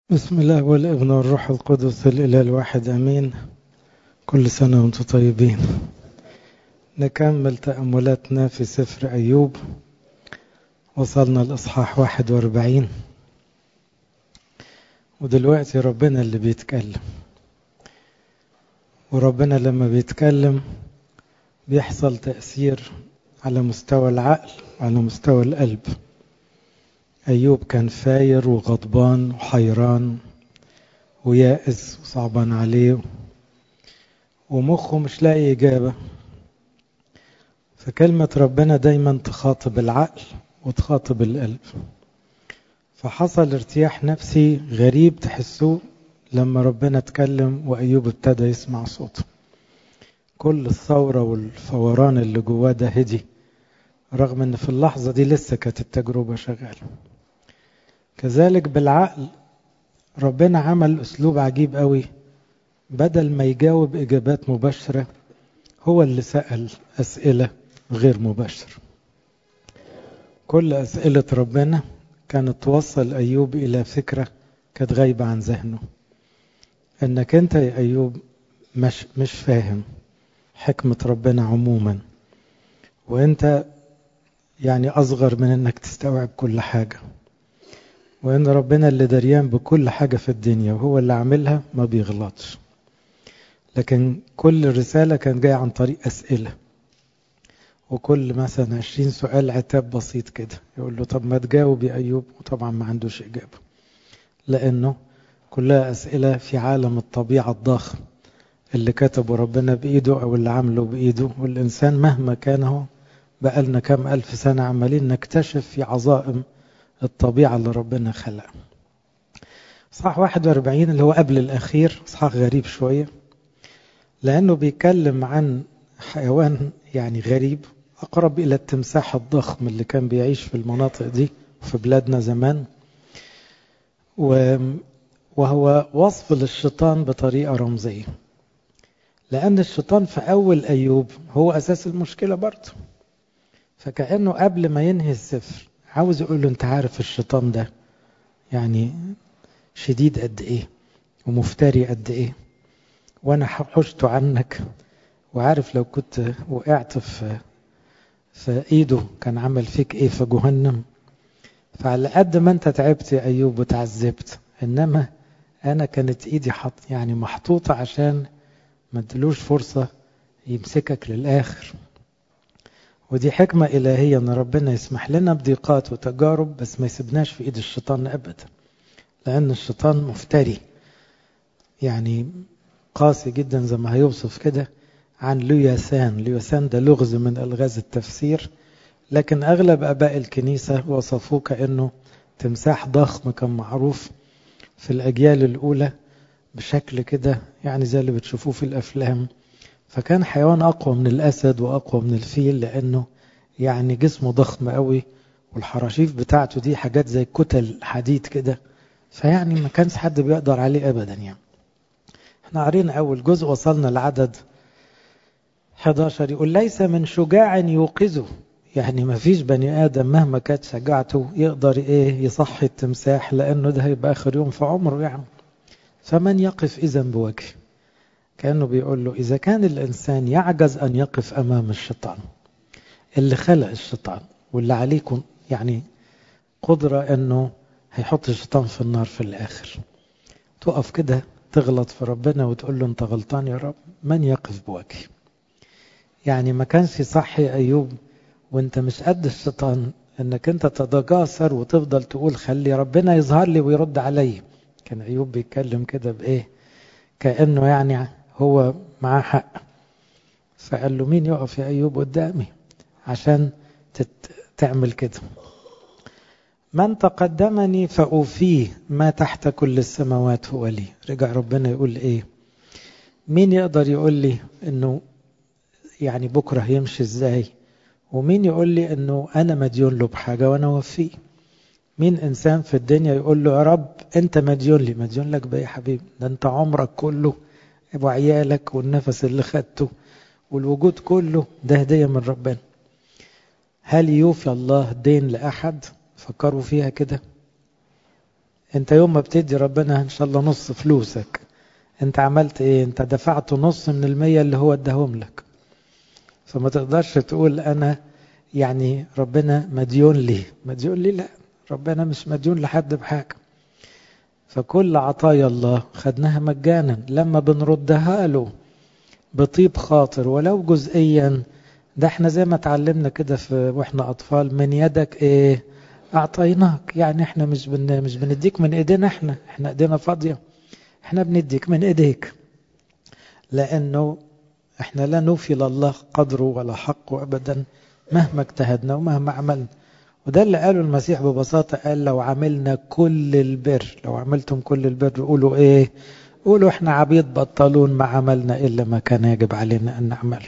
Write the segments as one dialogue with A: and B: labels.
A: بسم الله والابن والروح القدس الإله الواحد أمين كل سنة وانتم طيبين نكمل تأملاتنا في سفر أيوب وصلنا الإصحاح 41 ودلوقتي ربنا اللي بيتكلم وربنا لما بيتكلم بيحصل تأثير على مستوى العقل وعلى مستوى القلب أيوب كان فاير وغضبان وحيران ويائس وصعبان عليه ومخه مش لاقي إجابة فكلمة ربنا دايما تخاطب العقل وتخاطب القلب فحصل ارتياح نفسي غريب تحسوه لما ربنا اتكلم وأيوب ابتدى يسمع صوته كل الثورة والفوران اللي جواه ده هدي رغم ان في اللحظة دي لسه كانت التجربة شغالة كذلك بالعقل ربنا عمل اسلوب عجيب قوي بدل ما يجاوب اجابات مباشرة هو اللي سأل اسئلة غير مباشرة كل اسئلة ربنا كانت توصل ايوب الى فكرة كانت غايبة عن ذهنه انك انت يا ايوب مش, مش فاهم حكمة ربنا عموما وانت يعني أصغر من أنك تستوعب كل حاجة وإن ربنا اللي دريان بكل حاجة في الدنيا وهو اللي عاملها ما بيغلطش لكن كل رسالة كان جاية عن طريق أسئلة وكل مثلا عشرين سؤال عتاب بسيط كده يقول له طب ما تجاوب يا أيوب وطبعا ما عندوش إجابة لأنه كلها أسئلة في عالم الطبيعة الضخم اللي كتبه ربنا بإيده أو اللي عمله بإيده والإنسان مهما كان هو بقالنا كام ألف سنة عمالين نكتشف في عظائم الطبيعة اللي ربنا خلقها صح 41 اللي هو قبل الأخير صح غريب شوية لأنه بيتكلم عن حيوان يعني غريب أقرب إلى التمساح الضخم اللي كان بيعيش في المناطق دي في بلادنا زمان وهو وصف للشيطان بطريقة رمزية لأن الشيطان في أول أيوب هو أساس المشكلة برضه فكأنه قبل ما ينهي السفر عاوز يقول له انت عارف الشيطان ده يعني شديد قد ايه ومفتري قد ايه وانا حشته عنك وعارف لو كنت وقعت في في ايده كان عمل فيك ايه في جهنم فعلى قد ما انت تعبت يا ايوب وتعذبت انما انا كانت ايدي حط يعني محطوطه عشان ما ادلوش فرصه يمسكك للاخر ودي حكمة إلهية أن ربنا يسمح لنا بضيقات وتجارب بس ما يسيبناش في إيد الشيطان أبدا لأن الشيطان مفتري يعني قاسي جدا زي ما هيوصف كده عن ليوسان ليوسان ده لغز من ألغاز التفسير لكن أغلب أباء الكنيسة وصفوه كأنه تمساح ضخم كان معروف في الأجيال الأولى بشكل كده يعني زي اللي بتشوفوه في الأفلام فكان حيوان أقوى من الأسد وأقوى من الفيل لأنه يعني جسمه ضخم قوي والحراشيف بتاعته دي حاجات زي كتل حديد كده فيعني ما كانش حد بيقدر عليه أبدا يعني احنا قرينا أول جزء وصلنا لعدد 11 يقول ليس من شجاع يوقظه يعني ما فيش بني آدم مهما كانت شجاعته يقدر إيه يصحي التمساح لأنه ده هيبقى آخر يوم في عمره يعني فمن يقف إذا بوجهه كأنه بيقول له إذا كان الإنسان يعجز أن يقف أمام الشيطان اللي خلق الشيطان واللي عليكم يعني قدرة أنه هيحط الشيطان في النار في الآخر تقف كده تغلط في ربنا وتقول له أنت غلطان يا رب من يقف بوجهي يعني ما كانش صحي أيوب وانت مش قد الشيطان انك انت تتجاسر وتفضل تقول خلي ربنا يظهر لي ويرد علي كان أيوب بيتكلم كده بإيه كأنه يعني هو معاه حق فقال له مين يقف يا أيوب قدامي عشان تعمل كده من تقدمني فأوفيه ما تحت كل السماوات هو لي رجع ربنا يقول إيه مين يقدر يقول لي إنه يعني بكرة هيمشي إزاي ومين يقول لي إنه أنا مديون له بحاجة وأنا وفيه مين إنسان في الدنيا يقول له يا رب أنت مديون لي مديون لك بإيه يا حبيبي ده أنت عمرك كله وعيالك والنفس اللي خدته والوجود كله ده هدية من ربنا هل يوفي الله دين لأحد فكروا فيها كده انت يوم ما بتدي ربنا ان شاء الله نص فلوسك انت عملت ايه انت دفعت نص من المية اللي هو اداهم لك فما تقدرش تقول انا يعني ربنا مديون لي مديون لي لا ربنا مش مديون لحد بحاجة فكل عطايا الله خدناها مجانا لما بنردها له بطيب خاطر ولو جزئيا ده احنا زي ما اتعلمنا كده في واحنا اطفال من يدك ايه اعطيناك يعني احنا مش بن مش بنديك من ايدينا احنا احنا ايدينا فاضيه احنا بنديك من ايديك لانه احنا لا نوفي لله قدره ولا حقه ابدا مهما اجتهدنا ومهما عملنا وده اللي قاله المسيح ببساطة قال لو عملنا كل البر لو عملتم كل البر قولوا ايه قولوا احنا عبيد بطلون ما عملنا الا ما كان يجب علينا ان نعمله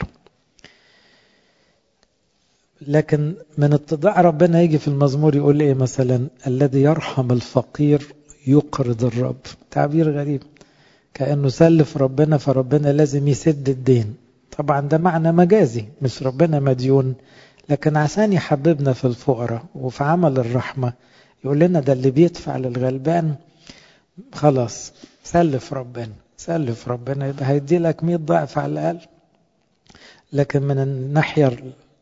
A: لكن من اتضاع ربنا يجي في المزمور يقول ايه مثلا الذي يرحم الفقير يقرض الرب تعبير غريب كأنه سلف ربنا فربنا لازم يسد الدين طبعا ده معنى مجازي مش ربنا مديون لكن عشان يحببنا في الفقراء وفي عمل الرحمة يقول لنا ده اللي بيدفع للغلبان خلاص سلف ربنا سلف ربنا يبقى هيدي لك 100 ضعف على الأقل لكن من الناحية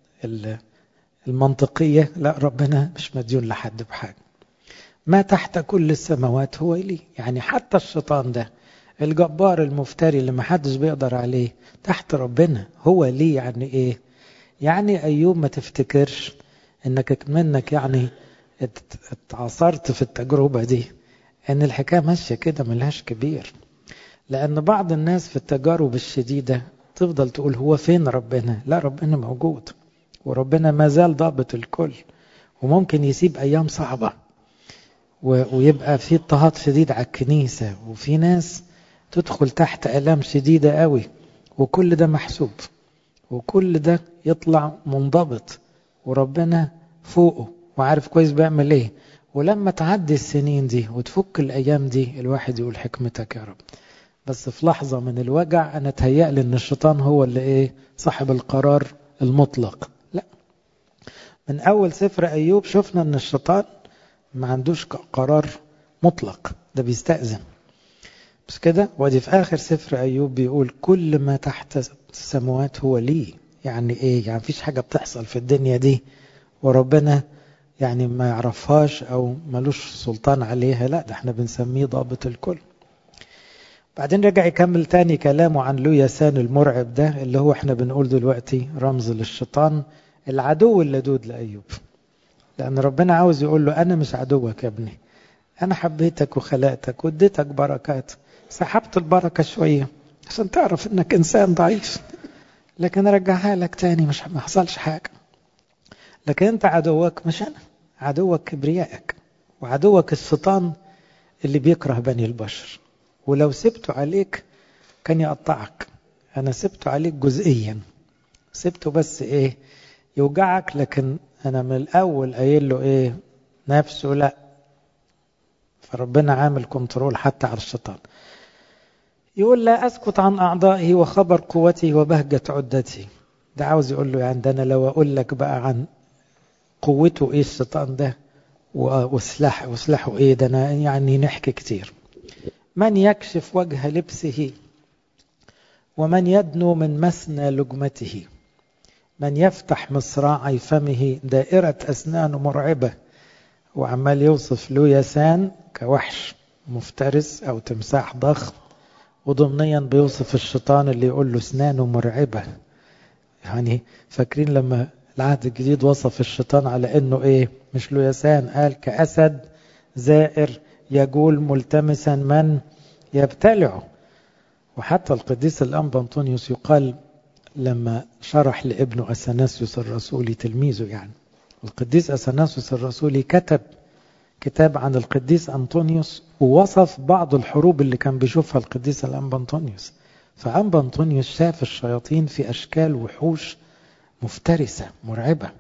A: المنطقية لا ربنا مش مديون لحد بحاجة ما تحت كل السماوات هو لي يعني حتى الشيطان ده الجبار المفتري اللي محدش بيقدر عليه تحت ربنا هو ليه يعني ايه يعني ايوب ما تفتكرش انك منك يعني اتعصرت في التجربة دي ان الحكاية ماشية كده ملهاش كبير لان بعض الناس في التجارب الشديدة تفضل تقول هو فين ربنا لا ربنا موجود وربنا ما زال ضابط الكل وممكن يسيب ايام صعبة ويبقى في اضطهاد شديد على الكنيسة وفي ناس تدخل تحت الام شديدة قوي وكل ده محسوب وكل ده يطلع منضبط وربنا فوقه وعارف كويس بيعمل ايه ولما تعدي السنين دي وتفك الايام دي الواحد يقول حكمتك يا رب بس في لحظة من الوجع انا تهيألي ان الشيطان هو اللي ايه صاحب القرار المطلق لا من اول سفر ايوب شفنا ان الشيطان ما عندوش قرار مطلق ده بيستأذن بس كده ودي في آخر سفر أيوب بيقول كل ما تحت السماوات هو لي يعني إيه يعني مفيش حاجة بتحصل في الدنيا دي وربنا يعني ما يعرفهاش أو ملوش سلطان عليها لا ده احنا بنسميه ضابط الكل بعدين رجع يكمل تاني كلامه عن لو يسان المرعب ده اللي هو احنا بنقول دلوقتي رمز للشيطان العدو اللدود لأيوب لأن ربنا عاوز يقول له أنا مش عدوك يا ابني أنا حبيتك وخلقتك واديتك بركات سحبت البركة شوية عشان تعرف انك انسان ضعيف لكن ارجعها لك تاني مش ما حصلش حاجة لكن انت عدوك مش انا عدوك كبريائك وعدوك الشيطان اللي بيكره بني البشر ولو سبته عليك كان يقطعك انا سبته عليك جزئيا سبته بس ايه يوجعك لكن انا من الاول قايل له ايه نفسه لا فربنا عامل كنترول حتى على الشيطان يقول لا أسكت عن أعضائه وخبر قوته وبهجة عدته ده عاوز يقول له يعني ده أنا لو أقول لك بقى عن قوته إيه الشيطان ده وسلاح وسلاحه إيه ده أنا يعني نحكي كتير من يكشف وجه لبسه ومن يدنو من مسنى لجمته من يفتح مصراعي فمه دائرة أسنانه مرعبة وعمال يوصف له يسان كوحش مفترس أو تمساح ضخم وضمنيا بيوصف الشيطان اللي يقول له اسنانه مرعبة يعني فاكرين لما العهد الجديد وصف الشيطان على انه ايه مش له يسان قال كأسد زائر يجول ملتمسا من يبتلعه وحتى القديس الأنبا أنطونيوس يقال لما شرح لابنه أثناسيوس الرسولي تلميذه يعني القديس أثناسيوس الرسولي كتب كتاب عن القديس أنطونيوس ووصف بعض الحروب اللي كان بيشوفها القديس الأنبا أنطونيوس فأنبا أنطونيوس شاف الشياطين في أشكال وحوش مفترسة مرعبة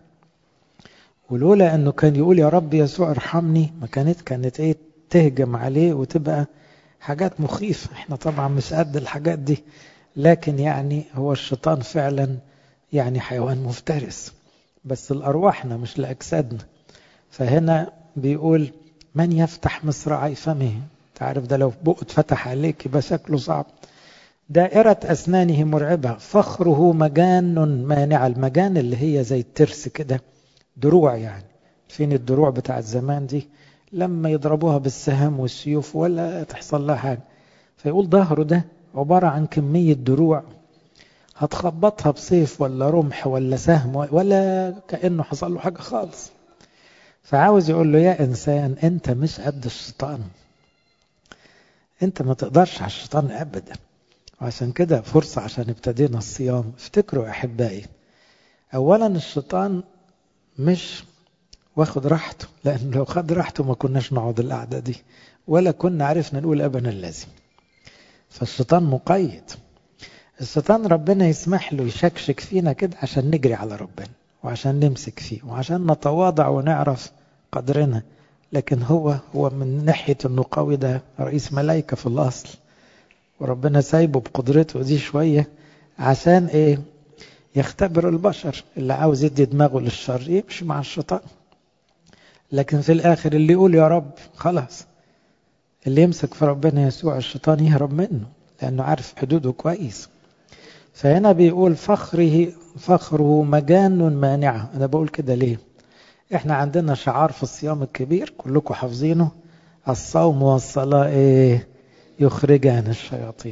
A: ولولا أنه كان يقول يا رب يسوع ارحمني ما كانت كانت إيه تهجم عليه وتبقى حاجات مخيفة احنا طبعا مش قد الحاجات دي لكن يعني هو الشيطان فعلا يعني حيوان مفترس بس لأرواحنا مش لأجسادنا فهنا بيقول من يفتح مصراعي فمه تعرف ده لو بقه اتفتح عليك يبقى شكله صعب دائرة أسنانه مرعبة فخره مجان مانع المجان اللي هي زي الترس كده دروع يعني فين الدروع بتاعت زمان دي لما يضربوها بالسهام والسيوف ولا تحصل لها حاجة فيقول ظهره ده عبارة عن كمية دروع هتخبطها بسيف ولا رمح ولا سهم ولا كأنه حصل له حاجة خالص فعاوز يقول له يا إنسان أنت مش قد الشيطان أنت ما تقدرش على الشيطان أبدا وعشان كده فرصة عشان ابتدينا الصيام افتكروا أحبائي أولا الشيطان مش واخد راحته لأن لو خد راحته ما كناش نقعد القعدة دي ولا كنا عرفنا نقول أبنا اللازم فالشيطان مقيد الشيطان ربنا يسمح له يشكشك فينا كده عشان نجري على ربنا وعشان نمسك فيه وعشان نتواضع ونعرف قدرنا لكن هو هو من ناحية انه قوي ده رئيس ملايكة في الأصل وربنا سايبه بقدرته دي شوية عشان ايه يختبر البشر اللي عاوز يدي دماغه للشر يمشي مع الشيطان لكن في الآخر اللي يقول يا رب خلاص اللي يمسك في ربنا يسوع الشيطان يهرب منه لأنه عارف حدوده كويس فهنا بيقول فخره فخره مجان مانعة أنا بقول كده ليه احنا عندنا شعار في الصيام الكبير كلكم حافظينه الصوم والصلاة ايه يخرجان الشياطين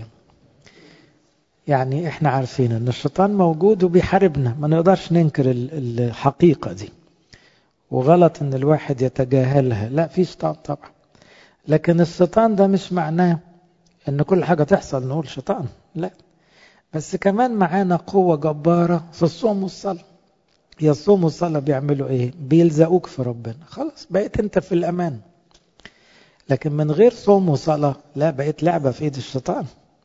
A: يعني احنا عارفين ان الشيطان موجود وبيحاربنا ما نقدرش ننكر الحقيقة دي وغلط ان الواحد يتجاهلها لا في شيطان طبعا لكن الشيطان ده مش معناه ان كل حاجة تحصل نقول شيطان لا بس كمان معانا قوة جبارة في الصوم والصلاة يا الصوم والصلاة بيعملوا ايه بيلزقوك في ربنا خلاص بقيت انت في الامان لكن من غير صوم وصلاة لا بقيت لعبة في ايد الشيطان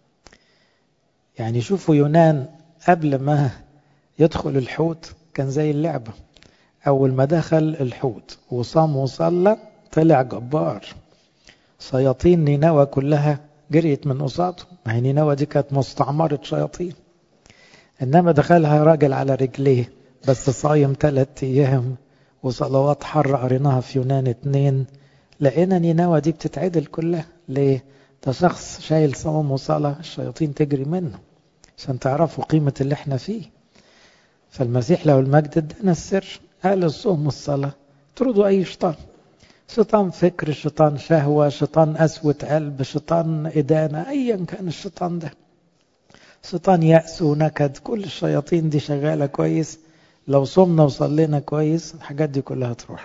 A: يعني شوفوا يونان قبل ما يدخل الحوت كان زي اللعبة أول ما دخل الحوت وصام وصلى طلع جبار شياطين نينوى كلها جريت من قصاده ما هي نينوى دي كانت مستعمرة شياطين إنما دخلها راجل على رجليه بس صايم ثلاث أيام وصلوات حر قريناها في يونان اتنين لقينا نينوى دي بتتعدل كلها ليه؟ ده شخص شايل صوم وصلاة الشياطين تجري منه عشان تعرفوا قيمة اللي احنا فيه فالمسيح له المجد ادانا السر قال الصوم والصلاة تردوا أي شيطان شيطان فكر شيطان شهوة شيطان أسوة قلب شيطان إدانة أيا كان الشيطان ده شيطان يأس ونكد كل الشياطين دي شغالة كويس لو صمنا وصلينا كويس الحاجات دي كلها تروح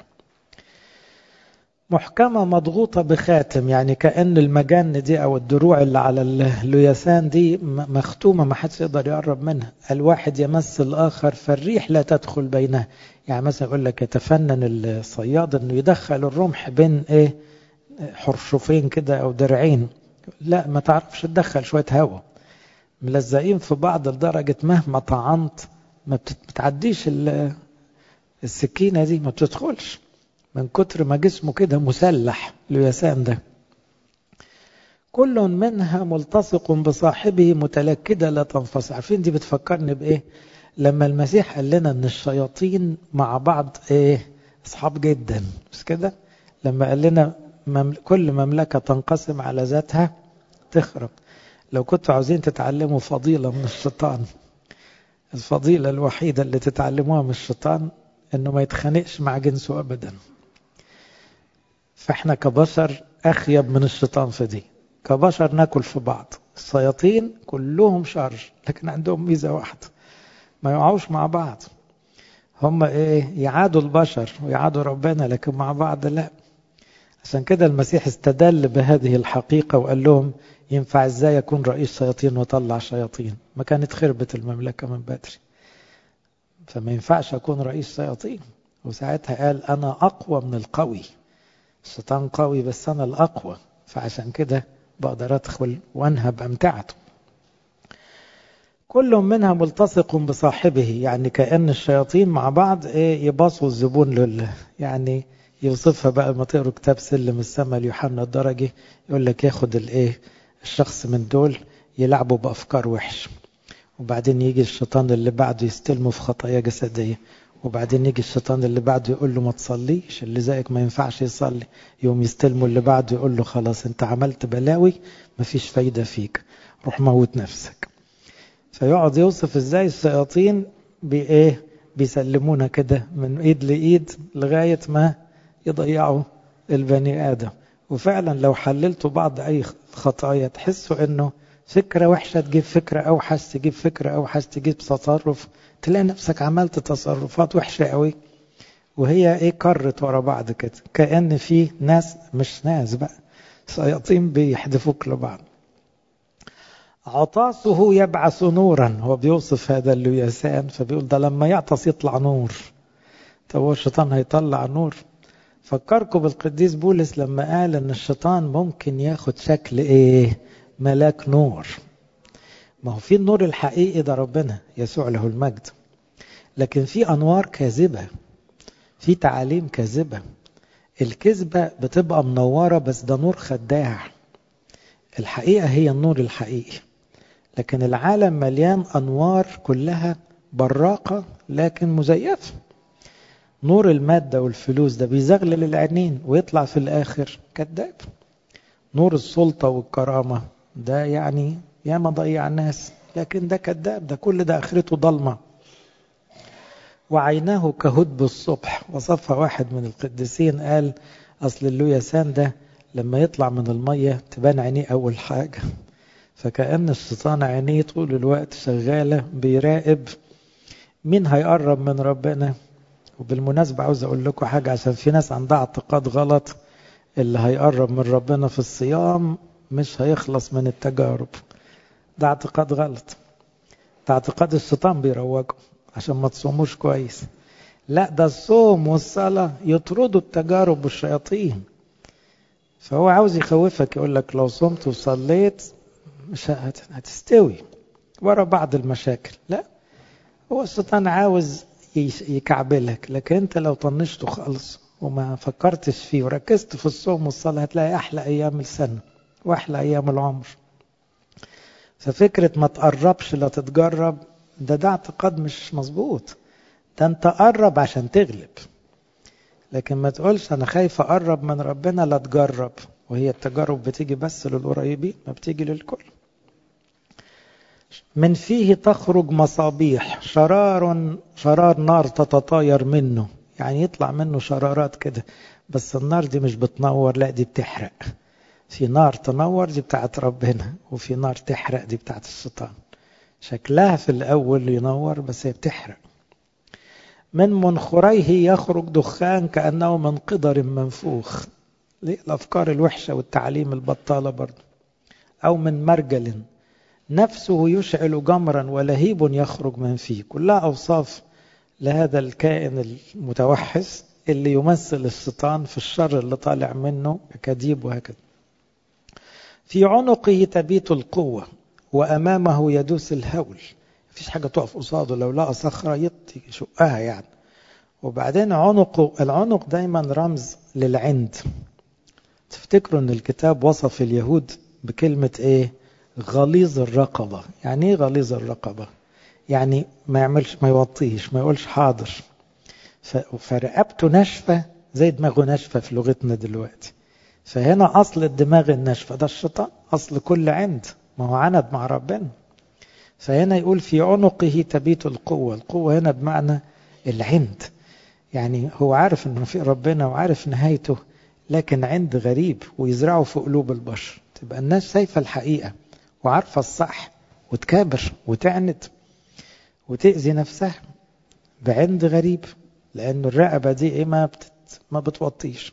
A: محكمة مضغوطة بخاتم يعني كأن المجان دي أو الدروع اللي على الليسان دي مختومة ما حدش يقدر يقرب منها الواحد يمس الآخر فالريح لا تدخل بينها يعني مثلا يقول لك يتفنن الصياد انه يدخل الرمح بين ايه حرشفين كده او درعين لا ما تعرفش تدخل شوية هواء ملزقين في بعض لدرجة مهما طعنت ما بتعديش السكينة دي ما بتدخلش من كتر ما جسمه كده مسلح اليسان ده كل منها ملتصق بصاحبه متلكدة لا تنفصل عارفين دي بتفكرني بإيه لما المسيح قال لنا ان الشياطين مع بعض ايه اصحاب جدا مش كده لما قال لنا ممل... كل مملكة تنقسم على ذاتها تخرب لو كنتوا عاوزين تتعلموا فضيلة من الشيطان الفضيلة الوحيدة اللي تتعلموها من الشيطان انه ما يتخانقش مع جنسه ابدا فاحنا كبشر اخيب من الشيطان في دي كبشر ناكل في بعض الشياطين كلهم شر لكن عندهم ميزة واحدة ما يقعوش مع بعض هم ايه يعادوا البشر ويعادوا ربنا لكن مع بعض لا عشان كده المسيح استدل بهذه الحقيقة وقال لهم ينفع ازاي يكون رئيس شياطين وطلع شياطين ما كانت خربت المملكة من بدري فما ينفعش أكون رئيس شياطين وساعتها قال أنا أقوى من القوي الشيطان قوي بس أنا الأقوى فعشان كده بقدر أدخل وأنهب أمتعته كل منها ملتصق بصاحبه يعني كأن الشياطين مع بعض ايه يباصوا الزبون لله يعني يوصفها بقى ما تقروا كتاب سلم السماء ليوحنا الدرجي يقول لك ياخد الايه الشخص من دول يلعبوا بافكار وحش وبعدين يجي الشيطان اللي بعده يستلمه في خطايا جسديه وبعدين يجي الشيطان اللي بعده يقول له ما تصليش اللي زيك ما ينفعش يصلي يوم يستلمه اللي بعده يقول له خلاص انت عملت بلاوي مفيش فايدة فيك روح موت نفسك فيقعد يوصف ازاي الشياطين بايه بيسلمونا كده من ايد لايد لغاية ما يضيعوا البني ادم وفعلا لو حللتوا بعض اي خطايا تحسوا انه فكرة وحشة تجيب فكرة اوحش تجيب فكرة اوحش تجيب تصرف تلاقي نفسك عملت تصرفات وحشة قوي وهي ايه كرت ورا بعض كده كأن في ناس مش ناس بقى شياطين بيحدفوك لبعض عطاسه يبعث نورا هو بيوصف هذا الليسان فبيقول ده لما يعطس يطلع نور طب هو الشيطان هيطلع نور فكركم بالقديس بولس لما قال ان الشيطان ممكن ياخد شكل ايه ملاك نور ما هو في النور الحقيقي ده ربنا يسوع له المجد لكن في انوار كاذبه في تعاليم كاذبه الكذبه بتبقى منوره بس ده نور خداع الحقيقه هي النور الحقيقي لكن العالم مليان انوار كلها براقه لكن مزيفه نور الماده والفلوس ده بيزغلل العينين ويطلع في الاخر كذاب نور السلطه والكرامه ده يعني ياما ضيع الناس لكن ده كذاب ده كل ده اخرته ضلمه وعيناه كهدب الصبح وصفها واحد من القديسين قال اصل اللويسان ده لما يطلع من الميه تبان عينيه اول حاجه فكأن الشيطان عينيه طول الوقت شغالة بيراقب مين هيقرب من ربنا وبالمناسبة عاوز أقول لكم حاجة عشان في ناس عندها اعتقاد غلط اللي هيقرب من ربنا في الصيام مش هيخلص من التجارب ده اعتقاد غلط ده اعتقاد الشيطان بيروجه عشان ما تصوموش كويس لا ده الصوم والصلاة يطردوا التجارب والشياطين فهو عاوز يخوفك يقول لك لو صمت وصليت مش هتستوي ورا بعض المشاكل لا هو الشيطان عاوز يكعبلك لكن انت لو طنشته خالص وما فكرتش فيه وركزت في الصوم والصلاة هتلاقي أحلى أيام السنة وأحلى أيام العمر ففكرة ما تقربش لا تتجرب ده ده اعتقاد مش مظبوط ده انت قرب عشان تغلب لكن ما تقولش انا خايف اقرب من ربنا لا تجرب وهي التجارب بتيجي بس للقريبين ما بتيجي للكل من فيه تخرج مصابيح شرار شرار نار تتطاير منه يعني يطلع منه شرارات كده بس النار دي مش بتنور لا دي بتحرق في نار تنور دي بتاعت ربنا وفي نار تحرق دي بتاعت الشيطان شكلها في الأول ينور بس هي بتحرق من منخريه يخرج دخان كأنه من قدر منفوخ ليه الأفكار الوحشة والتعليم البطالة برضه أو من مرجل نفسه يشعل جمرا ولهيب يخرج من فيه كلها أوصاف لهذا الكائن المتوحش اللي يمثل الشيطان في الشر اللي طالع منه كديب وهكذا في عنقه تبيت القوة وأمامه يدوس الهول مفيش حاجة تقف قصاده لو لقى صخرة يشقها يعني وبعدين عنقه العنق دايما رمز للعند تفتكروا ان الكتاب وصف اليهود بكلمة ايه غليظ الرقبة يعني ايه غليظ الرقبة يعني ما يعملش ما يوطيش ما يقولش حاضر فرقبته ناشفة زي دماغه ناشفة في لغتنا دلوقتي فهنا أصل الدماغ الناشفة ده الشيطان أصل كل عند ما هو عند مع ربنا فهنا يقول في عنقه تبيت القوة القوة هنا بمعنى العند يعني هو عارف انه في ربنا وعارف نهايته لكن عند غريب ويزرعه في قلوب البشر تبقى الناس شايفة الحقيقة وعارفة الصح وتكابر وتعند وتأذي نفسها بعند غريب لأن الرقبة دي إيه ما, بتت ما بتوطيش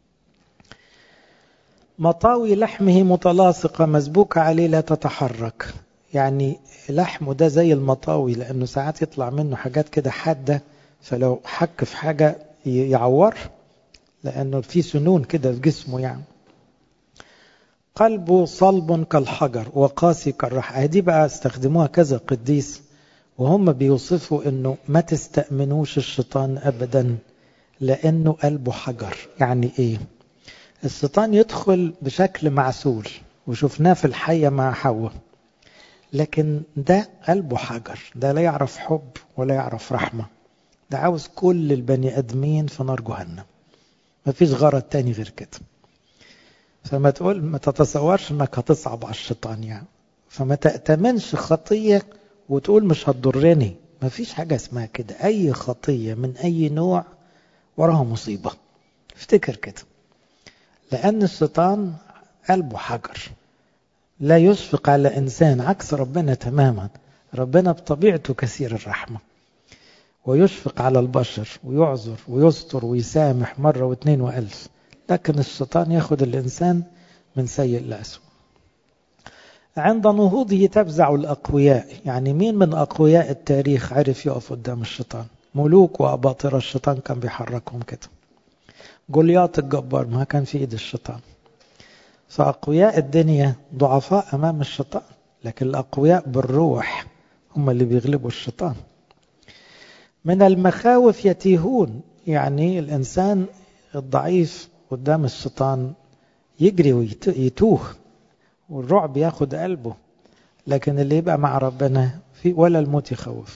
A: مطاوي لحمه متلاصقة مسبوكة عليه لا تتحرك يعني لحمه ده زي المطاوي لأنه ساعات يطلع منه حاجات كده حادة فلو حك في حاجة يعور لأنه في سنون كده في جسمه يعني قلبه صلب كالحجر وقاسي كالرح دي بقى استخدموها كذا قديس وهم بيوصفوا انه ما تستأمنوش الشيطان ابدا لانه قلبه حجر يعني ايه الشيطان يدخل بشكل معسول وشفناه في الحية مع حواء لكن ده قلبه حجر ده لا يعرف حب ولا يعرف رحمة ده عاوز كل البني ادمين في نار جهنم مفيش غرض تاني غير كده فما تقول ما تتصورش انك هتصعب على الشيطان يعني فما تأتمنش خطية وتقول مش هتضرني مفيش حاجة اسمها كده أي خطية من أي نوع وراها مصيبة افتكر كده لأن الشيطان قلبه حجر لا يشفق على إنسان عكس ربنا تماما ربنا بطبيعته كثير الرحمة ويشفق على البشر ويعذر ويستر ويسامح مرة واثنين وألف لكن الشيطان ياخد الإنسان من سيء لأسوأ عند نهوضه تفزع الأقوياء يعني مين من أقوياء التاريخ عرف يقف قدام الشيطان ملوك وأباطرة الشيطان كان بيحركهم كده جولياط الجبار ما كان في إيد الشيطان فأقوياء الدنيا ضعفاء أمام الشيطان لكن الأقوياء بالروح هم اللي بيغلبوا الشيطان من المخاوف يتيهون يعني الإنسان الضعيف قدام الشيطان يجري ويتوه والرعب ياخد قلبه لكن اللي يبقى مع ربنا في ولا الموت يخوف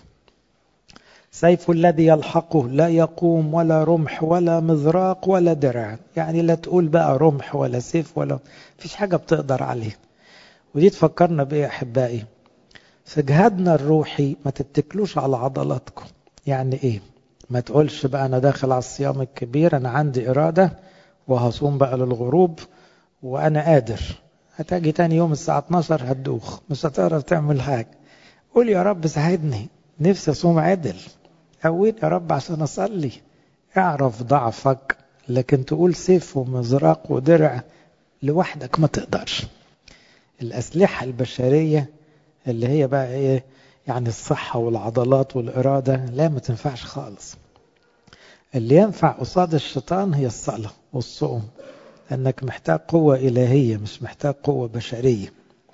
A: سيف الذي يلحقه لا يقوم ولا رمح ولا مزراق ولا درع يعني لا تقول بقى رمح ولا سيف ولا فيش حاجة بتقدر عليه ودي تفكرنا بإيه أحبائي في جهادنا الروحي ما تتكلوش على عضلاتكم يعني إيه ما تقولش بقى أنا داخل على الصيام الكبير أنا عندي إرادة وهصوم بقى للغروب وأنا قادر هتاجي تاني يوم الساعة 12 هتدوخ مش هتعرف تعمل حاجة قول يا رب ساعدني نفسي أصوم عدل قويت يا رب عشان أصلي اعرف ضعفك لكن تقول سيف ومزراق ودرع لوحدك ما تقدرش الأسلحة البشرية اللي هي بقى إيه يعني الصحة والعضلات والإرادة لا ما تنفعش خالص اللي ينفع قصاد الشيطان هي الصلاة والصوم أنك محتاج قوة إلهية مش محتاج قوة بشرية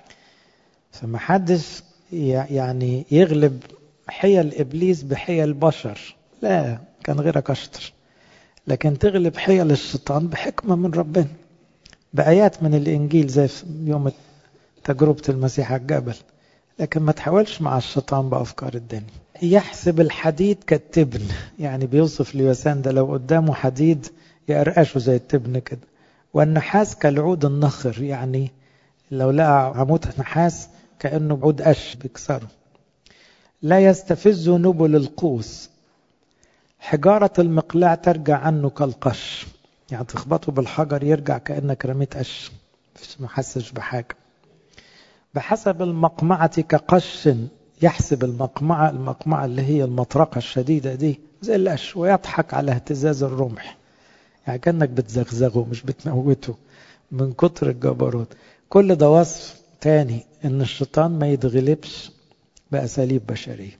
A: فمحدش يعني يغلب حيل إبليس بحيل بشر لا كان غيرك أشطر لكن تغلب حيل الشيطان بحكمة من ربنا بآيات من الإنجيل زي في يوم تجربة المسيح على الجبل لكن ما تحاولش مع الشيطان بأفكار الدنيا يحسب الحديد كالتبن يعني بيوصف ليوسان ده لو قدامه حديد يقرقشه زي التبن كده والنحاس كالعود النخر يعني لو لقى عمود نحاس كأنه عود قش بيكسره لا يستفز نبل القوس حجارة المقلاع ترجع عنه كالقش يعني تخبطه بالحجر يرجع كأنك رميت قش مش محسش بحاجة بحسب المقمعة كقش يحسب المقمعة المقمعة اللي هي المطرقة الشديدة دي زي القش ويضحك على اهتزاز الرمح يعني كأنك بتزغزغه مش بتموته من كتر الجبروت كل ده وصف تاني ان الشيطان ما يتغلبش بأساليب بشرية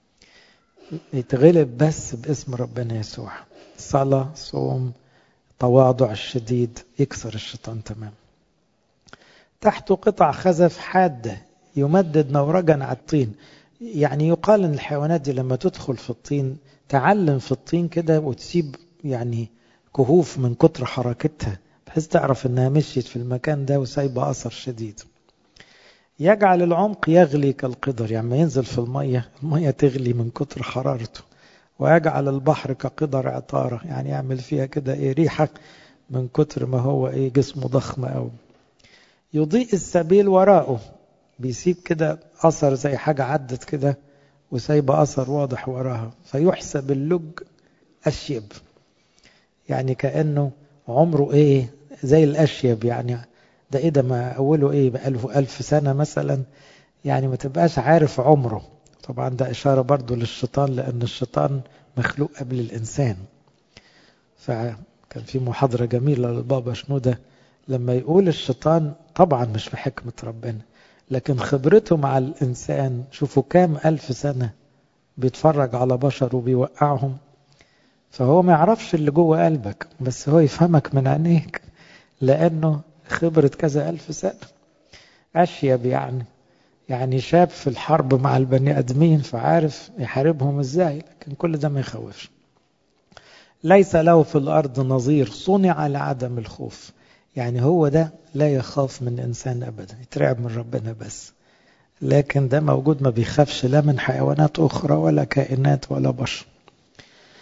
A: يتغلب بس باسم ربنا يسوع صلاة صوم تواضع الشديد يكسر الشيطان تمام تحت قطع خزف حادة يمدد نورجا على الطين يعني يقال ان الحيوانات دي لما تدخل في الطين تعلم في الطين كده وتسيب يعني كهوف من كتر حركتها بحيث تعرف انها مشيت في المكان ده وسايبه اثر شديد يجعل العمق يغلي كالقدر يعني ما ينزل في المية المية تغلي من كتر حرارته ويجعل البحر كقدر عطارة يعني يعمل فيها كده ايه ريحة من كتر ما هو ايه جسمه ضخم قوي يضيء السبيل وراءه بيسيب كده أثر زي حاجة عدت كده وسايبة أثر واضح وراها فيحسب اللج أشيب يعني كأنه عمره إيه زي الأشيب يعني ده إيه ده ما أوله إيه بألف ألف سنة مثلا يعني ما تبقاش عارف عمره طبعا ده إشارة برضو للشيطان لأن الشيطان مخلوق قبل الإنسان فكان في محاضرة جميلة للبابا شنودة لما يقول الشيطان طبعا مش بحكمة ربنا لكن خبرته مع الإنسان شوفوا كام ألف سنة بيتفرج على بشر وبيوقعهم فهو ما يعرفش اللي جوه قلبك بس هو يفهمك من عينيك لأنه خبرة كذا ألف سنة أشيب يعني يعني شاب في الحرب مع البني أدمين فعارف يحاربهم إزاي لكن كل ده ما يخوفش ليس له في الأرض نظير صنع لعدم الخوف يعني هو ده لا يخاف من إنسان أبدا يترعب من ربنا بس لكن ده موجود ما بيخافش لا من حيوانات أخرى ولا كائنات ولا بشر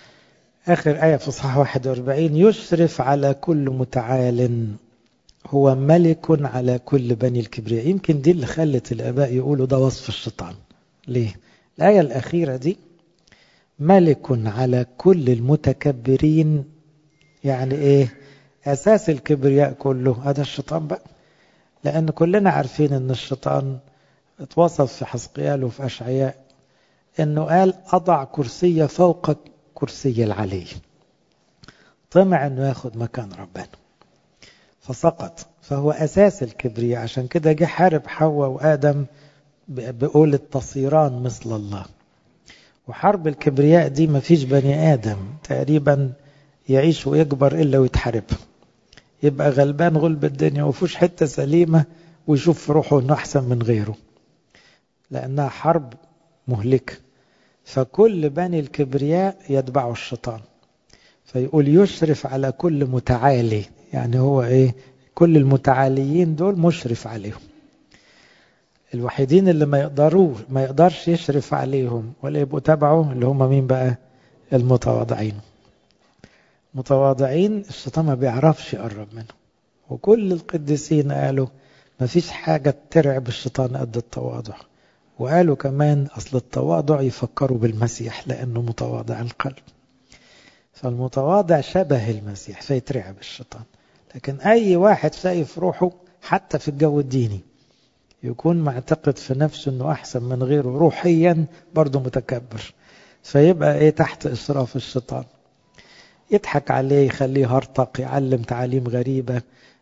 A: آخر آية في صحاح 41 يشرف على كل متعال هو ملك على كل بني الكبرياء يمكن دي اللي خلت الآباء يقولوا ده وصف الشيطان ليه؟ الآية الأخيرة دي ملك على كل المتكبرين يعني إيه؟ أساس الكبرياء كله هذا الشيطان بقى لأن كلنا عارفين أن الشيطان اتوصف في حسقيال وفي أشعياء أنه قال أضع كرسي فوق كرسي العلي طمع أنه ياخد مكان ربنا فسقط فهو أساس الكبرياء عشان كده جه حارب حواء وآدم بقول تصيران مثل الله وحرب الكبرياء دي مفيش بني آدم تقريبا يعيش ويكبر إلا ويتحارب يبقى غلبان غلب الدنيا وفوش حتة سليمة ويشوف في روحه أنه أحسن من غيره لأنها حرب مهلكة فكل بني الكبرياء يتبعوا الشيطان فيقول يشرف على كل متعالي يعني هو ايه كل المتعاليين دول مشرف عليهم الوحيدين اللي ما يقدروا ما يقدرش يشرف عليهم ولا يبقوا تبعه اللي هم مين بقى المتواضعين متواضعين الشيطان ما بيعرفش يقرب منه وكل القديسين قالوا ما فيش حاجة ترعب الشيطان قد التواضع وقالوا كمان أصل التواضع يفكروا بالمسيح لأنه متواضع القلب فالمتواضع شبه المسيح فيترعب الشيطان لكن أي واحد شايف روحه حتى في الجو الديني يكون معتقد في نفسه أنه أحسن من غيره روحيا برضه متكبر فيبقى إيه تحت إشراف الشيطان يضحك عليه يخليه هرطق يعلم تعاليم غريبة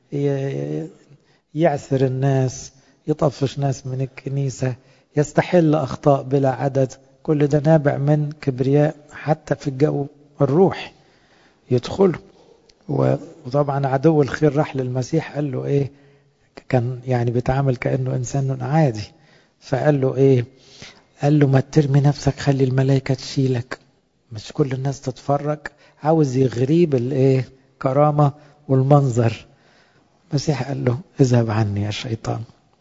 A: يعثر الناس يطفش ناس من الكنيسة يستحل أخطاء بلا عدد كل ده نابع من كبرياء حتى في الجو الروح يدخله وطبعا عدو الخير راح للمسيح قال له ايه كان يعني بيتعامل كأنه إنسان عادي فقال له ايه قال له ما ترمي نفسك خلي الملائكة تشيلك مش كل الناس تتفرج عاوز يغريب الايه كرامة والمنظر المسيح قال له اذهب عني يا شيطان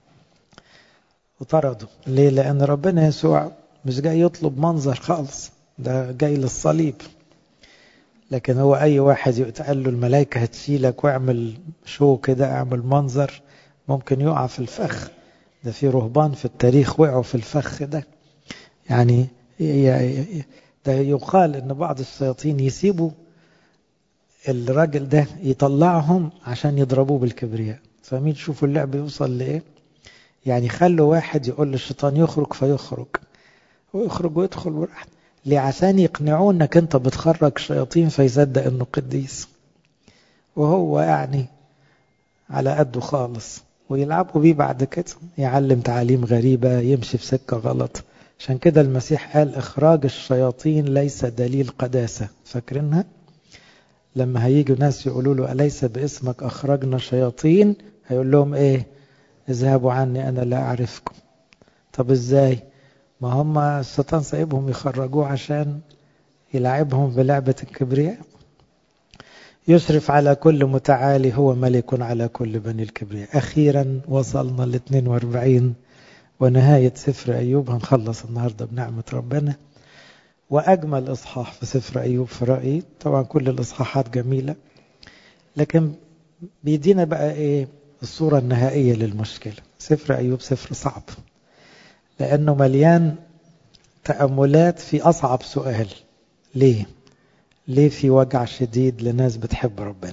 A: وطرده ليه لأن ربنا يسوع مش جاي يطلب منظر خالص ده جاي للصليب لكن هو أي واحد يتقال له الملائكة هتشيلك واعمل شو كده اعمل منظر ممكن يقع في الفخ ده في رهبان في التاريخ وقعوا في الفخ ده يعني ده يقال ان بعض الشياطين يسيبوا الراجل ده يطلعهم عشان يضربوه بالكبرياء فمين تشوفوا اللعب يوصل لايه يعني خلوا واحد يقول للشيطان يخرج فيخرج ويخرج ويدخل براحته ليه عشان يقنعوه انك انت بتخرج شياطين فيصدق انه قديس وهو يعني على قده خالص ويلعبوا بيه بعد كده يعلم تعاليم غريبة يمشي في سكة غلط عشان كده المسيح قال إخراج الشياطين ليس دليل قداسة فاكرينها لما هيجوا ناس يقولوا له أليس باسمك أخرجنا شياطين هيقول لهم إيه اذهبوا عني أنا لا أعرفكم طب إزاي ما هم الشيطان سايبهم يخرجوه عشان يلعبهم بلعبة الكبرياء يشرف على كل متعالي هو ملك على كل بني الكبرياء أخيرا وصلنا ل 42 ونهاية سفر أيوب هنخلص النهاردة بنعمة ربنا وأجمل إصحاح في سفر أيوب في رأيي طبعا كل الإصحاحات جميلة لكن بيدينا بقى إيه الصورة النهائية للمشكلة سفر أيوب سفر صعب لأنه مليان تأملات في أصعب سؤال ليه؟ ليه في وجع شديد لناس بتحب ربنا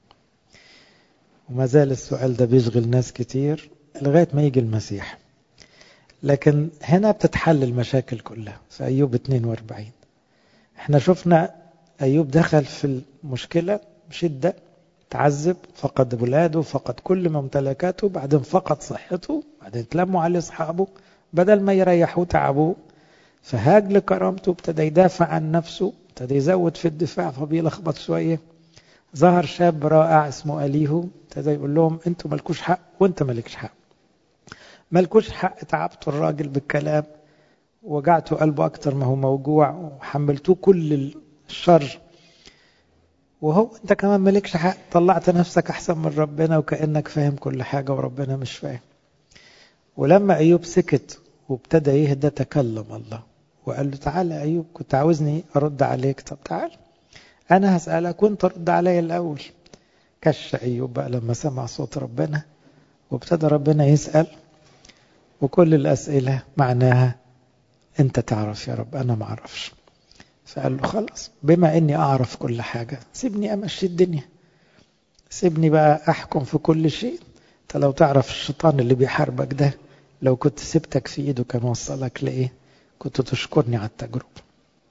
A: وما زال السؤال ده بيشغل ناس كتير لغاية ما يجي المسيح لكن هنا بتتحل المشاكل كلها في أيوب 42 احنا شفنا أيوب دخل في المشكلة بشدة تعذب فقد ولاده فقد كل ممتلكاته بعدين فقد صحته بعدين تلموا عليه أصحابه بدل ما يريحوه تعبوه فهاج لكرامته ابتدى يدافع عن نفسه ابتدى يزود في الدفاع فبيلخبط شوية ظهر شاب رائع اسمه أليهو ابتدى يقول لهم انتوا مالكوش حق وانت مالكش حق مالكوش حق تعبتوا الراجل بالكلام وجعتوا قلبه أكتر ما هو موجوع وحملتوه كل الشر وهو انت كمان مالكش حق طلعت نفسك أحسن من ربنا وكأنك فاهم كل حاجة وربنا مش فاهم ولما أيوب سكت وابتدى يهدى تكلم الله وقال له تعالى أيوب كنت عاوزني أرد عليك طب تعال أنا هسألك وأنت رد عليا الأول كش أيوب بقى لما سمع صوت ربنا وابتدى ربنا يسأل وكل الأسئلة معناها أنت تعرف يا رب أنا ما أعرفش فقال له خلاص بما أني أعرف كل حاجة سيبني أمشي الدنيا سيبني بقى أحكم في كل شيء أنت لو تعرف الشيطان اللي بيحاربك ده لو كنت سبتك في إيده كان وصلك لإيه كنت تشكرني على التجربة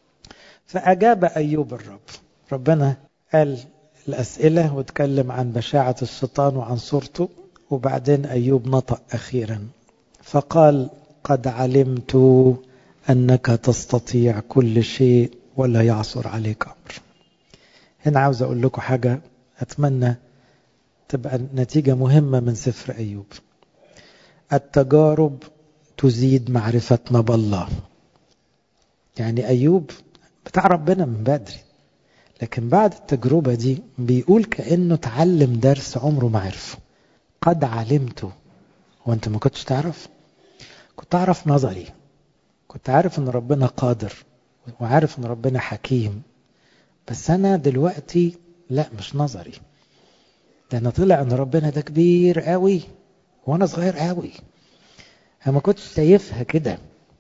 A: فأجاب أيوب الرب ربنا قال الأسئلة واتكلم عن بشاعة الشيطان وعن صورته وبعدين أيوب نطق أخيرا فقال قد علمت أنك تستطيع كل شيء ولا يعصر عليك أمر هنا عاوز أقول لكم حاجة أتمنى تبقى نتيجة مهمة من سفر أيوب التجارب تزيد معرفتنا بالله يعني أيوب بتاع ربنا من بدري لكن بعد التجربة دي بيقول كأنه تعلم درس عمره ما عرفه قد علمته وانت ما كنتش تعرف كنت أعرف نظري كنت عارف ان ربنا قادر وعارف ان ربنا حكيم بس انا دلوقتي لا مش نظري ده انا طلع ان ربنا ده كبير قوي وانا صغير قوي انا ما كنتش شايفها كده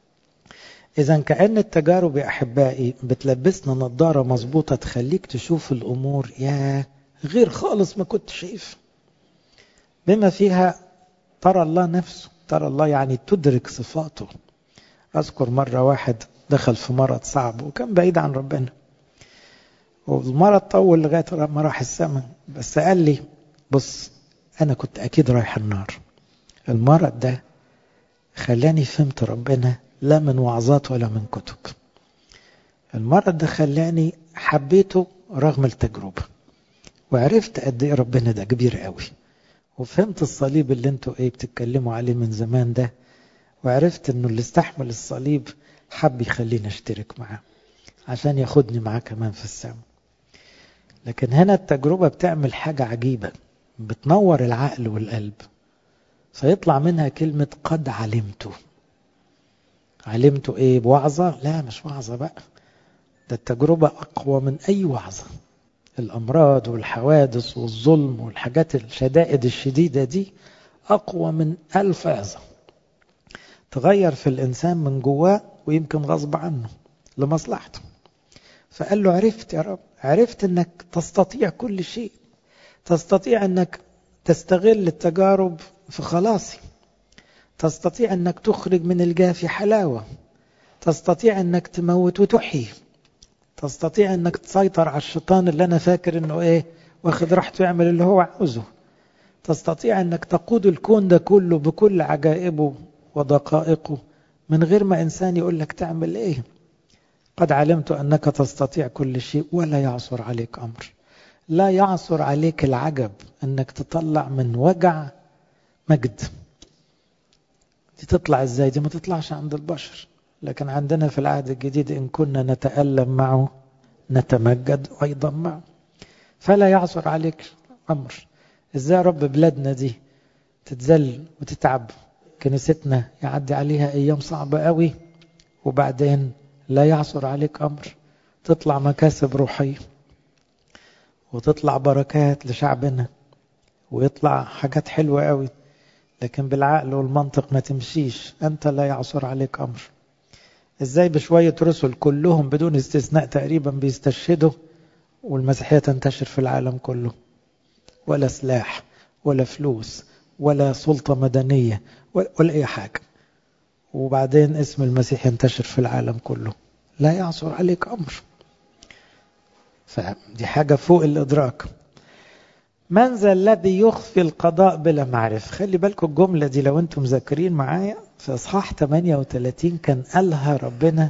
A: اذا كأن التجارب يا احبائي بتلبسنا نظارة مظبوطة تخليك تشوف الامور يا غير خالص ما كنت شايف بما فيها ترى الله نفسه ترى الله يعني تدرك صفاته أذكر مرة واحد دخل في مرض صعب وكان بعيد عن ربنا والمرض طول لغاية ما راح السماء بس قال لي بص أنا كنت أكيد رايح النار المرض ده خلاني فهمت ربنا لا من وعظات ولا من كتب المرض ده خلاني حبيته رغم التجربة وعرفت قد ايه ربنا ده كبير قوي وفهمت الصليب اللي انتوا ايه بتتكلموا عليه من زمان ده وعرفت انه اللي استحمل الصليب حب يخليني اشترك معاه عشان ياخدني معاه كمان في السماء لكن هنا التجربة بتعمل حاجة عجيبة بتنور العقل والقلب فيطلع منها كلمة قد علمت علمت ايه بوعظة لا مش وعظة بقى ده التجربة أقوى من أي وعظة الأمراض والحوادث والظلم والحاجات الشدائد الشديدة دي أقوى من ألف عظة تغير في الإنسان من جواه ويمكن غصب عنه لمصلحته فقال له عرفت يا رب عرفت أنك تستطيع كل شيء تستطيع أنك تستغل التجارب في خلاصي تستطيع أنك تخرج من الجافي حلاوة تستطيع أنك تموت وتحيي تستطيع أنك تسيطر على الشيطان اللي أنا فاكر أنه إيه واخد راحته يعمل اللي هو عاوزه تستطيع أنك تقود الكون ده كله بكل عجائبه ودقائقه من غير ما إنسان يقول لك تعمل إيه قد علمت أنك تستطيع كل شيء ولا يعصر عليك أمر لا يعصر عليك العجب أنك تطلع من وجع مجد دي تطلع إزاي دي ما تطلعش عند البشر لكن عندنا في العهد الجديد إن كنا نتألم معه نتمجد أيضا معه فلا يعصر عليك أمر إزاي رب بلادنا دي تتذل وتتعب كنيستنا يعدي عليها أيام صعبة قوي وبعدين لا يعصر عليك أمر تطلع مكاسب روحية وتطلع بركات لشعبنا ويطلع حاجات حلوة قوي لكن بالعقل والمنطق ما تمشيش أنت لا يعصر عليك أمر إزاي بشوية رسل كلهم بدون استثناء تقريبا بيستشهدوا والمسيحية تنتشر في العالم كله ولا سلاح ولا فلوس ولا سلطة مدنية ولا أي حاجة وبعدين اسم المسيح ينتشر في العالم كله لا يعصر عليك أمر فدي حاجة فوق الإدراك من ذا الذي يخفي القضاء بلا معرفة خلي بالكم الجملة دي لو انتم مذاكرين معايا في اصحاح 38 كان قالها ربنا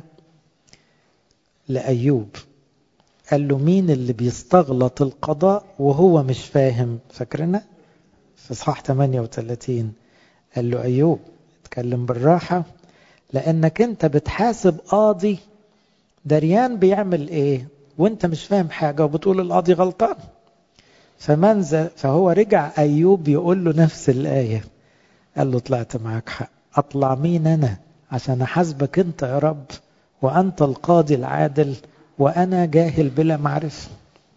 A: لأيوب قال له مين اللي بيستغلط القضاء وهو مش فاهم فاكرنا في اصحاح 38 قال له أيوب اتكلم بالراحة لأنك انت بتحاسب قاضي دريان بيعمل ايه وانت مش فاهم حاجة وبتقول القاضي غلطان فمن فهو رجع أيوب يقول له نفس الآية قال له طلعت معاك حق أطلع مين أنا عشان أحاسبك أنت يا رب وأنت القاضي العادل وأنا جاهل بلا معرفة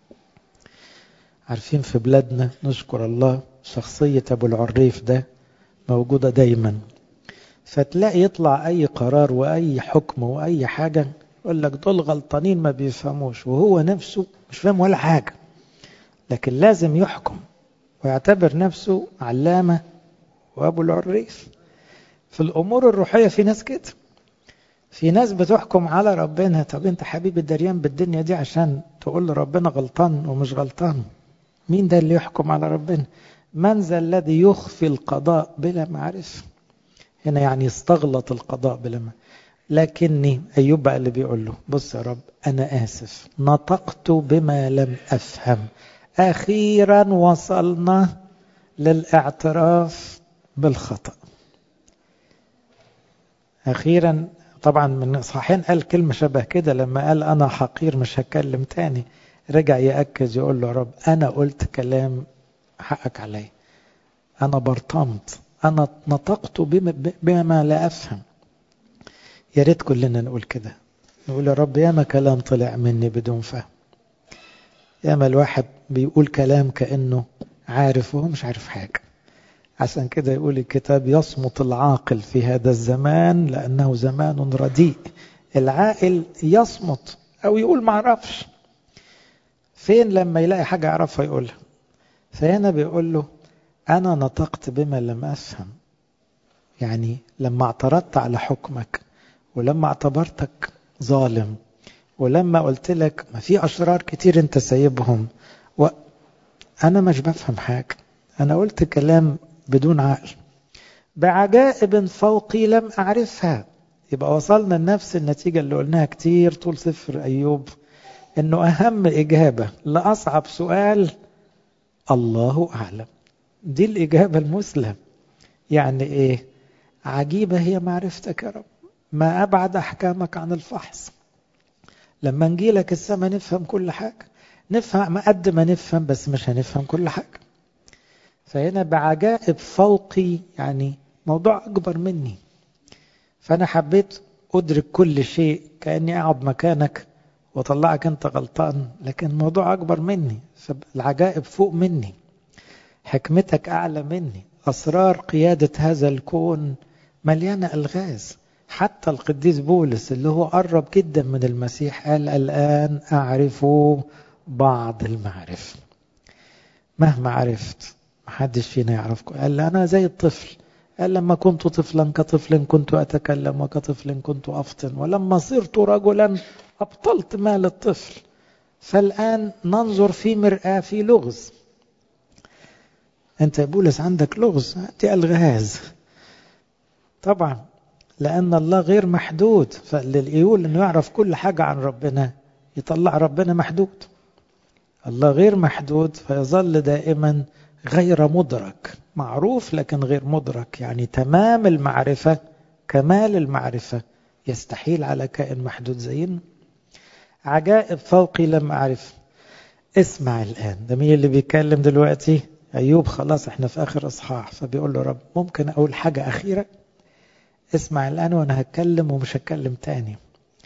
A: عارفين في بلادنا نشكر الله شخصية أبو العريف ده موجودة دايما فتلاقي يطلع أي قرار وأي حكم وأي حاجة يقول لك دول غلطانين ما بيفهموش وهو نفسه مش فاهم ولا حاجة لكن لازم يحكم ويعتبر نفسه علامة وأبو العريف في الأمور الروحية في ناس كده في ناس بتحكم على ربنا طب انت حبيبي دريان بالدنيا دي عشان تقول لربنا غلطان ومش غلطان مين ده اللي يحكم على ربنا من ذا الذي يخفي القضاء بلا معرفة هنا يعني استغلط القضاء بلا معرفة لكني أيوب بقى اللي بيقول له بص يا رب أنا آسف نطقت بما لم أفهم أخيرا وصلنا للاعتراف بالخطأ أخيرا طبعا من صحيح قال كلمة شبه كده لما قال أنا حقير مش هتكلم تاني رجع يأكد يقول له رب أنا قلت كلام حقك علي أنا برطمت أنا نطقت بما, بما لا أفهم يا ريت كلنا نقول كده نقول يا رب ياما كلام طلع مني بدون فهم ياما الواحد بيقول كلام كأنه عارف وهو مش عارف حاجة عشان كده يقول الكتاب يصمت العاقل في هذا الزمان لأنه زمان رديء العاقل يصمت أو يقول ما عرفش فين لما يلاقي حاجة يعرفها يقولها فهنا بيقول له أنا نطقت بما لم أفهم يعني لما اعترضت على حكمك ولما اعتبرتك ظالم ولما قلت لك ما في أشرار كتير أنت سايبهم وأنا مش بفهم حاجة أنا قلت كلام بدون عقل بعجائب فوقي لم أعرفها يبقى وصلنا لنفس النتيجة اللي قلناها كتير طول سفر أيوب إنه أهم إجابة لأصعب سؤال الله أعلم دي الإجابة المسلم يعني إيه عجيبة هي معرفتك يا رب ما أبعد أحكامك عن الفحص لما نجيلك السماء نفهم كل حاجة نفهم قد ما نفهم بس مش هنفهم كل حاجة فهنا بعجائب فوقي يعني موضوع أكبر مني فأنا حبيت أدرك كل شيء كأني أقعد مكانك وأطلعك أنت غلطان لكن الموضوع أكبر مني فالعجائب فوق مني حكمتك أعلى مني أسرار قيادة هذا الكون مليانة ألغاز حتى القديس بولس اللي هو قرب جدا من المسيح قال الآن أعرف بعض المعرفة مهما عرفت محدش فينا يعرفكم قال أنا زي الطفل قال لما كنت طفلا كطفل كنت أتكلم وكطفل كنت أفطن ولما صرت رجلا أبطلت مال الطفل فالآن ننظر في مرآة في لغز أنت يا بولس عندك لغز دي ألغاز طبعا لأن الله غير محدود فاللي يقول أنه يعرف كل حاجة عن ربنا يطلع ربنا محدود الله غير محدود فيظل دائما غير مدرك معروف لكن غير مدرك يعني تمام المعرفة كمال المعرفة يستحيل على كائن محدود زينا عجائب فوقي لم أعرف اسمع الآن ده مين اللي بيتكلم دلوقتي أيوب خلاص احنا في آخر إصحاح فبيقول له رب ممكن أقول حاجة أخيرة اسمع الآن وأنا هتكلم ومش هتكلم تاني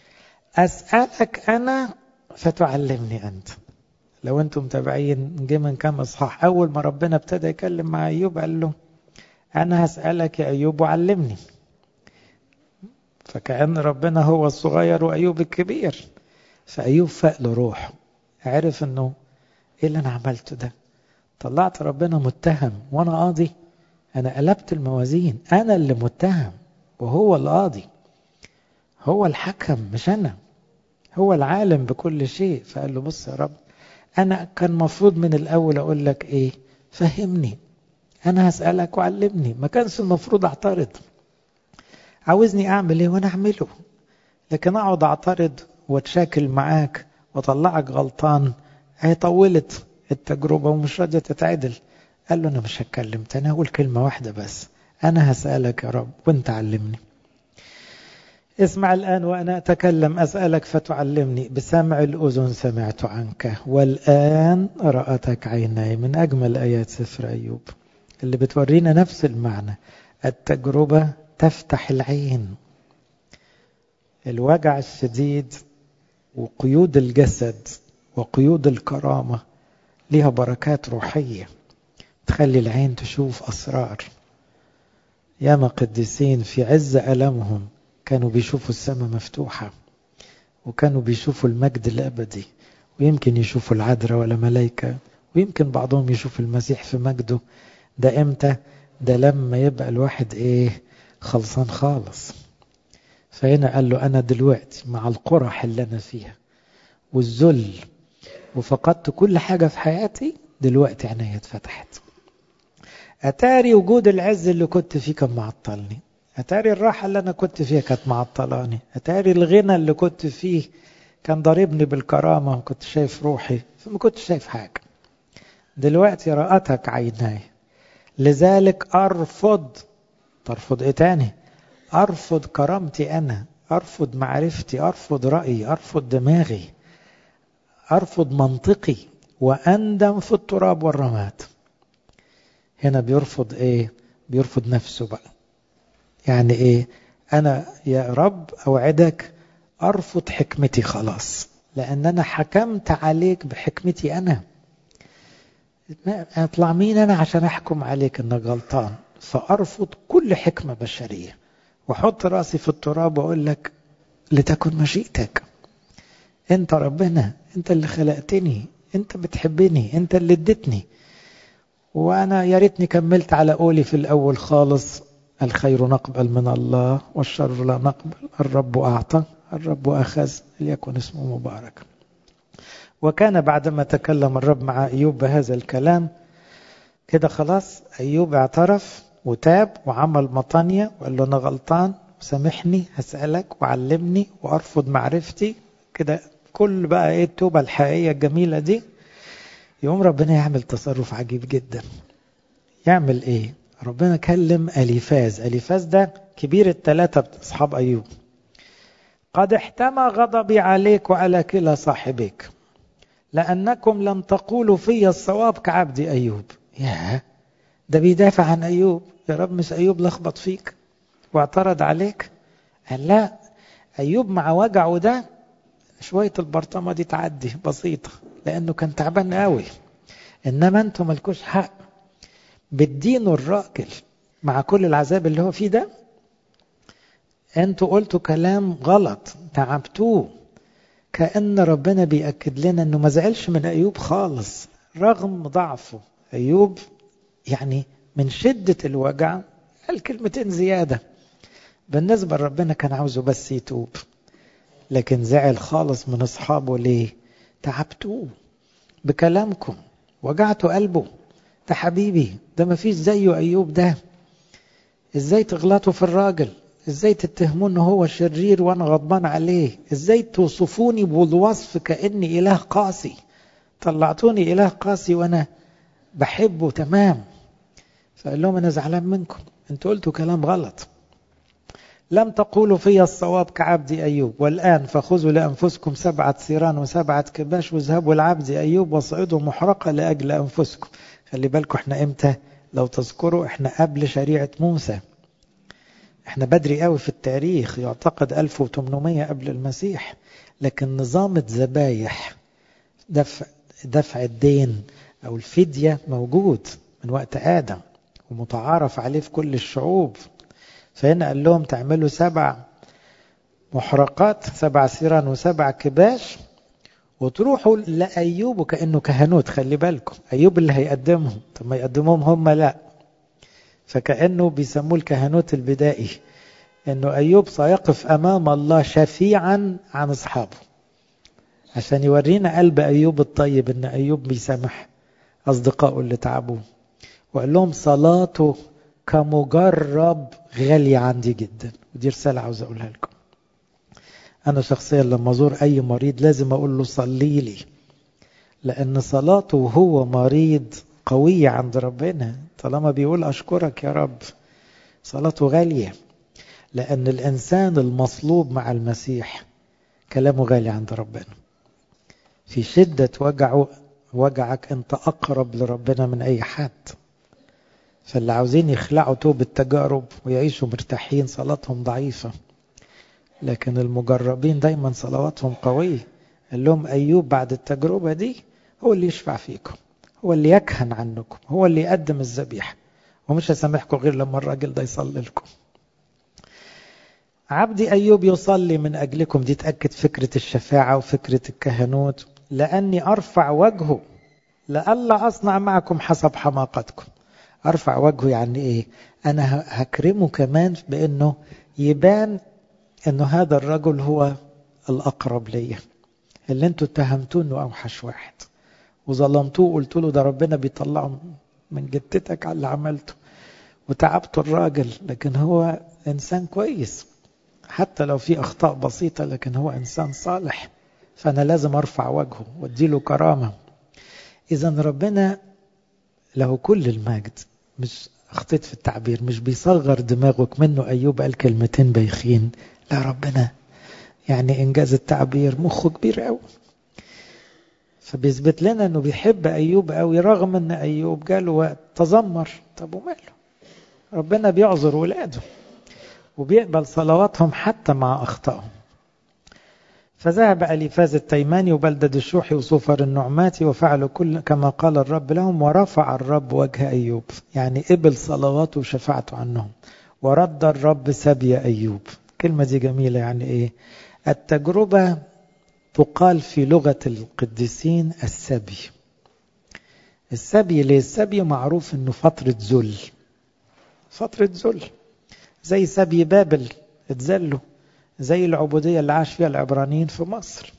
A: أسألك أنا فتعلمني أنت لو أنتم متابعين جه من كام إصحاح أول ما ربنا ابتدى يكلم مع أيوب قال له أنا هسألك يا أيوب وعلمني فكأن ربنا هو الصغير وأيوب الكبير فأيوب فاق له روح عرف أنه إيه اللي أنا عملته ده طلعت ربنا متهم وأنا قاضي أنا قلبت الموازين أنا اللي متهم وهو القاضي هو الحكم مش أنا هو العالم بكل شيء فقال له بص يا رب أنا كان مفروض من الأول أقول لك إيه فهمني أنا هسألك وعلمني ما كانش المفروض أعترض عاوزني أعمل إيه وأنا أعمله لكن أقعد أعترض وأتشاكل معاك وأطلعك غلطان هي طولت التجربة ومش راضية تتعدل قال له أنا مش هتكلم تاني هقول كلمة واحدة بس أنا هسألك يا رب وأنت علمني اسمع الآن وأنا أتكلم أسألك فتعلمني بسمع الأذن سمعت عنك والآن رأتك عيني من أجمل آيات سفر أيوب اللي بتورينا نفس المعنى التجربة تفتح العين الوجع الشديد وقيود الجسد وقيود الكرامة ليها بركات روحية تخلي العين تشوف أسرار ياما قديسين في عز ألمهم كانوا بيشوفوا السماء مفتوحة وكانوا بيشوفوا المجد الأبدي ويمكن يشوفوا العذراء ولا ملائكة ويمكن بعضهم يشوف المسيح في مجده ده امتى ده لما يبقى الواحد ايه خلصان خالص فهنا قال له انا دلوقتي مع القرح اللي انا فيها والذل وفقدت كل حاجة في حياتي دلوقتي عينيا اتفتحت اتاري وجود العز اللي كنت فيه كان معطلني اتاري الراحة اللي انا كنت فيها كانت معطلاني اتاري الغنى اللي كنت فيه كان ضاربني بالكرامة وكنت شايف روحي فما كنتش شايف حاجة دلوقتي رأتك عيناي لذلك أرفض ترفض إيه تاني أرفض كرامتي أنا أرفض معرفتي أرفض رأيي أرفض دماغي أرفض منطقي وأندم في التراب والرماد هنا بيرفض إيه بيرفض نفسه بقى يعني إيه أنا يا رب أوعدك أرفض حكمتي خلاص لأن أنا حكمت عليك بحكمتي أنا أطلع مين أنا عشان أحكم عليك أنك غلطان فأرفض كل حكمة بشرية وحط رأسي في التراب وأقول لك لتكن مشيئتك أنت ربنا أنت اللي خلقتني أنت بتحبني أنت اللي اديتني وأنا يا ريتني كملت على قولي في الأول خالص الخير نقبل من الله والشر لا نقبل الرب أعطى الرب أخذ ليكن اسمه مبارك وكان بعدما تكلم الرب مع أيوب بهذا الكلام كده خلاص أيوب اعترف وتاب وعمل مطانية وقال له أنا غلطان سامحني هسألك وعلمني وأرفض معرفتي كده كل بقى إيه التوبة الحقيقية الجميلة دي يوم ربنا يعمل تصرف عجيب جدا يعمل إيه ربنا كلم أليفاز أليفاز ده كبير الثلاثة أصحاب أيوب قد احتمى غضبي عليك وعلى كلا صاحبيك لأنكم لم تقولوا في الصواب كعبد أيوب يا ده بيدافع عن أيوب يا رب مش أيوب لخبط فيك واعترض عليك قال لا أيوب مع وجعه ده شوية البرطمة دي تعدي بسيطة لأنه كان تعبان قوي إنما أنتم ملكوش حق بتدينوا الراجل مع كل العذاب اللي هو فيه ده انتوا قلتوا كلام غلط تعبتوه كأن ربنا بيأكد لنا انه ما زعلش من ايوب خالص رغم ضعفه ايوب يعني من شدة الوجع قال كلمتين زيادة بالنسبة لربنا كان عاوزه بس يتوب لكن زعل خالص من اصحابه ليه تعبتوه بكلامكم وجعتوا قلبه ده حبيبي ده ما فيش زيه ايوب ده ازاي تغلطوا في الراجل ازاي تتهمون ان هو شرير وانا غضبان عليه ازاي توصفوني بالوصف كاني اله قاسي طلعتوني اله قاسي وانا بحبه تمام فقال لهم انا زعلان منكم انتوا قلتوا كلام غلط لم تقولوا في الصواب كعبد ايوب والان فخذوا لانفسكم سبعه ثيران وسبعه كباش واذهبوا لعبد ايوب واصعدوا محرقه لاجل انفسكم خلي بالكم احنا امتى لو تذكروا احنا قبل شريعه موسى احنا بدري قوي في التاريخ يعتقد 1800 قبل المسيح لكن نظام الذبايح دفع دفع الدين او الفدية موجود من وقت آدم ومتعارف عليه في كل الشعوب فهنا قال لهم تعملوا سبع محرقات سبع سيران وسبع كباش وتروحوا لأيوب وكأنه كهنوت خلي بالكم أيوب اللي هيقدمهم طب ما يقدموهم هم لا فكأنه بيسموه الكهنوت البدائي انه ايوب سيقف امام الله شفيعا عن اصحابه عشان يورينا قلب ايوب الطيب ان ايوب بيسامح اصدقائه اللي تعبوه وقال لهم صلاته كمجرب غالية عندي جدا ودي رسالة عاوز اقولها لكم انا شخصيا لما ازور اي مريض لازم اقول له صلي لي لان صلاته وهو مريض قوية عند ربنا طالما بيقول أشكرك يا رب صلاته غالية لأن الإنسان المصلوب مع المسيح كلامه غالي عند ربنا في شدة وجعه وجعك أنت أقرب لربنا من أي حد فاللي عاوزين يخلعوا توب التجارب ويعيشوا مرتاحين صلاتهم ضعيفة لكن المجربين دايما صلواتهم قوية قال لهم أيوب بعد التجربة دي هو اللي يشفع فيكم هو اللي يكهن عنكم هو اللي يقدم الذبيحة ومش هسامحكم غير لما الراجل ده يصلي لكم عبدي أيوب يصلي من أجلكم دي تأكد فكرة الشفاعة وفكرة الكهنوت لأني أرفع وجهه لألا أصنع معكم حسب حماقتكم أرفع وجهه يعني إيه أنا هكرمه كمان بأنه يبان أنه هذا الرجل هو الأقرب ليا اللي انتوا اتهمتوه أنه أوحش واحد وظلمتوه وقلت له ده ربنا بيطلعه من جدتك على اللي عملته وتعبت الراجل لكن هو إنسان كويس حتى لو في أخطاء بسيطة لكن هو إنسان صالح فأنا لازم أرفع وجهه وأديله كرامة إذا ربنا له كل المجد مش أخطيت في التعبير مش بيصغر دماغك منه أيوب قال كلمتين بايخين لا ربنا يعني إنجاز التعبير مخه كبير قوي فبيثبت لنا أنه بيحب أيوب قوي رغم أن أيوب جاله وقت تذمر طب وماله ربنا بيعذر ولاده وبيقبل صلواتهم حتى مع أخطائهم فذهب أليفاز التيماني وبلدد الشوحي وصوفر النعماتي وفعلوا كل كما قال الرب لهم ورفع الرب وجه أيوب يعني قبل صلواته وشفاعته عنهم ورد الرب سبي أيوب كلمة دي جميلة يعني إيه التجربة تقال في لغة القديسين السبي السبي ليه السبي معروف انه فترة ذل فترة ذل زي سبي بابل اتذلوا زي العبودية اللي عاش فيها العبرانيين في مصر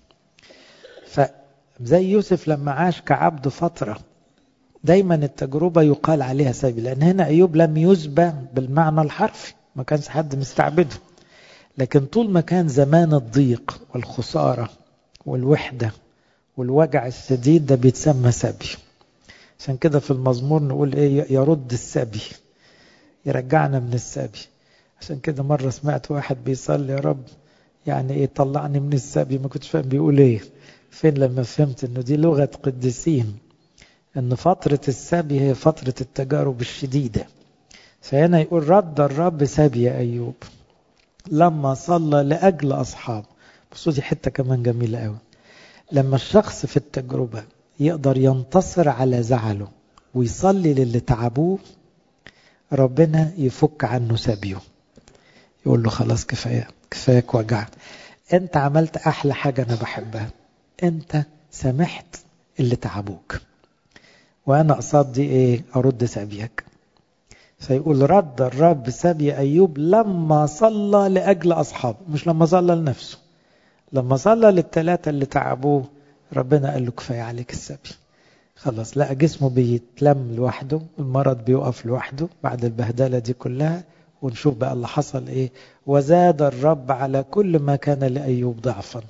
A: فزي يوسف لما عاش كعبد فترة دايما التجربة يقال عليها سبي لأن هنا أيوب لم يسبى بالمعنى الحرفي ما كانش حد مستعبده لكن طول ما كان زمان الضيق والخسارة والوحدة والوجع الشديد ده بيتسمى سبي عشان كده في المزمور نقول ايه يرد السبي يرجعنا من السبي عشان كده مرة سمعت واحد بيصلي يا رب يعني ايه طلعني من السبي ما كنتش فاهم بيقول ايه فين لما فهمت انه دي لغة قديسين ان فترة السبي هي فترة التجارب الشديدة فهنا يقول رد الرب سبي أيوب لما صلى لأجل أصحابه بصوا دي حتة كمان جميلة قوي لما الشخص في التجربة يقدر ينتصر على زعله ويصلي للي تعبوه ربنا يفك عنه سبيه يقول له خلاص كفاية كفاية وجع انت عملت احلى حاجة انا بحبها انت سامحت اللي تعبوك وانا قصاد ايه ارد سبيك فيقول رد الرب سبي ايوب لما صلى لاجل اصحابه مش لما صلى لنفسه لما صلى للثلاثة اللي تعبوه ربنا قال له كفاية عليك السبي خلاص لقى جسمه بيتلم لوحده المرض بيقف لوحده بعد البهدلة دي كلها ونشوف بقى اللي حصل ايه وزاد الرب على كل ما كان لأيوب ضعفا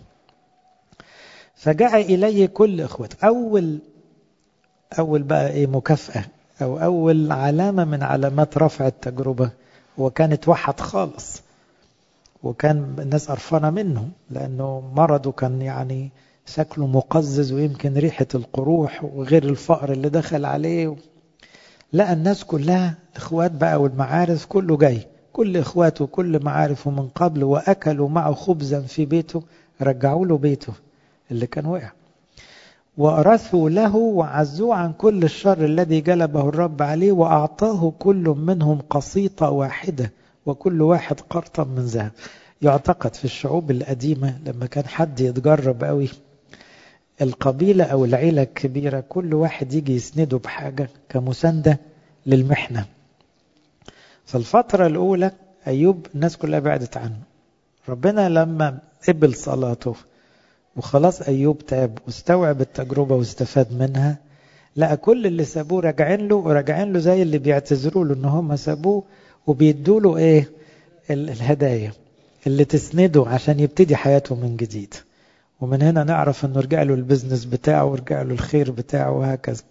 A: فجاء إليه كل إخوته أول أول بقى إيه مكافأة أو أول علامة من علامات رفع التجربة هو كان اتوحد خالص وكان الناس قرفانة منه لأنه مرضه كان يعني شكله مقزز ويمكن ريحة القروح وغير الفقر اللي دخل عليه لقى الناس كلها اخوات بقى والمعارف كله جاي كل اخواته وكل معارفه من قبل واكلوا معه خبزا في بيته رجعوا له بيته اللي كان وقع وأرثوا له وعزوه عن كل الشر الذي جلبه الرب عليه وأعطاه كل منهم قسيطة واحدة وكل واحد قرطا من ذهب يعتقد في الشعوب القديمة لما كان حد يتجرب قوي القبيلة أو العيلة الكبيرة كل واحد يجي يسنده بحاجة كمساندة للمحنة فالفترة الأولى أيوب الناس كلها بعدت عنه ربنا لما قبل صلاته وخلاص أيوب تاب واستوعب التجربة واستفاد منها لقى كل اللي سابوه راجعين له وراجعين له زي اللي بيعتذروا له ان هم سابوه وبيدوا له ايه الهدايا اللي تسنده عشان يبتدي حياته من جديد ومن هنا نعرف انه رجع له البزنس بتاعه ورجع له الخير بتاعه وهكذا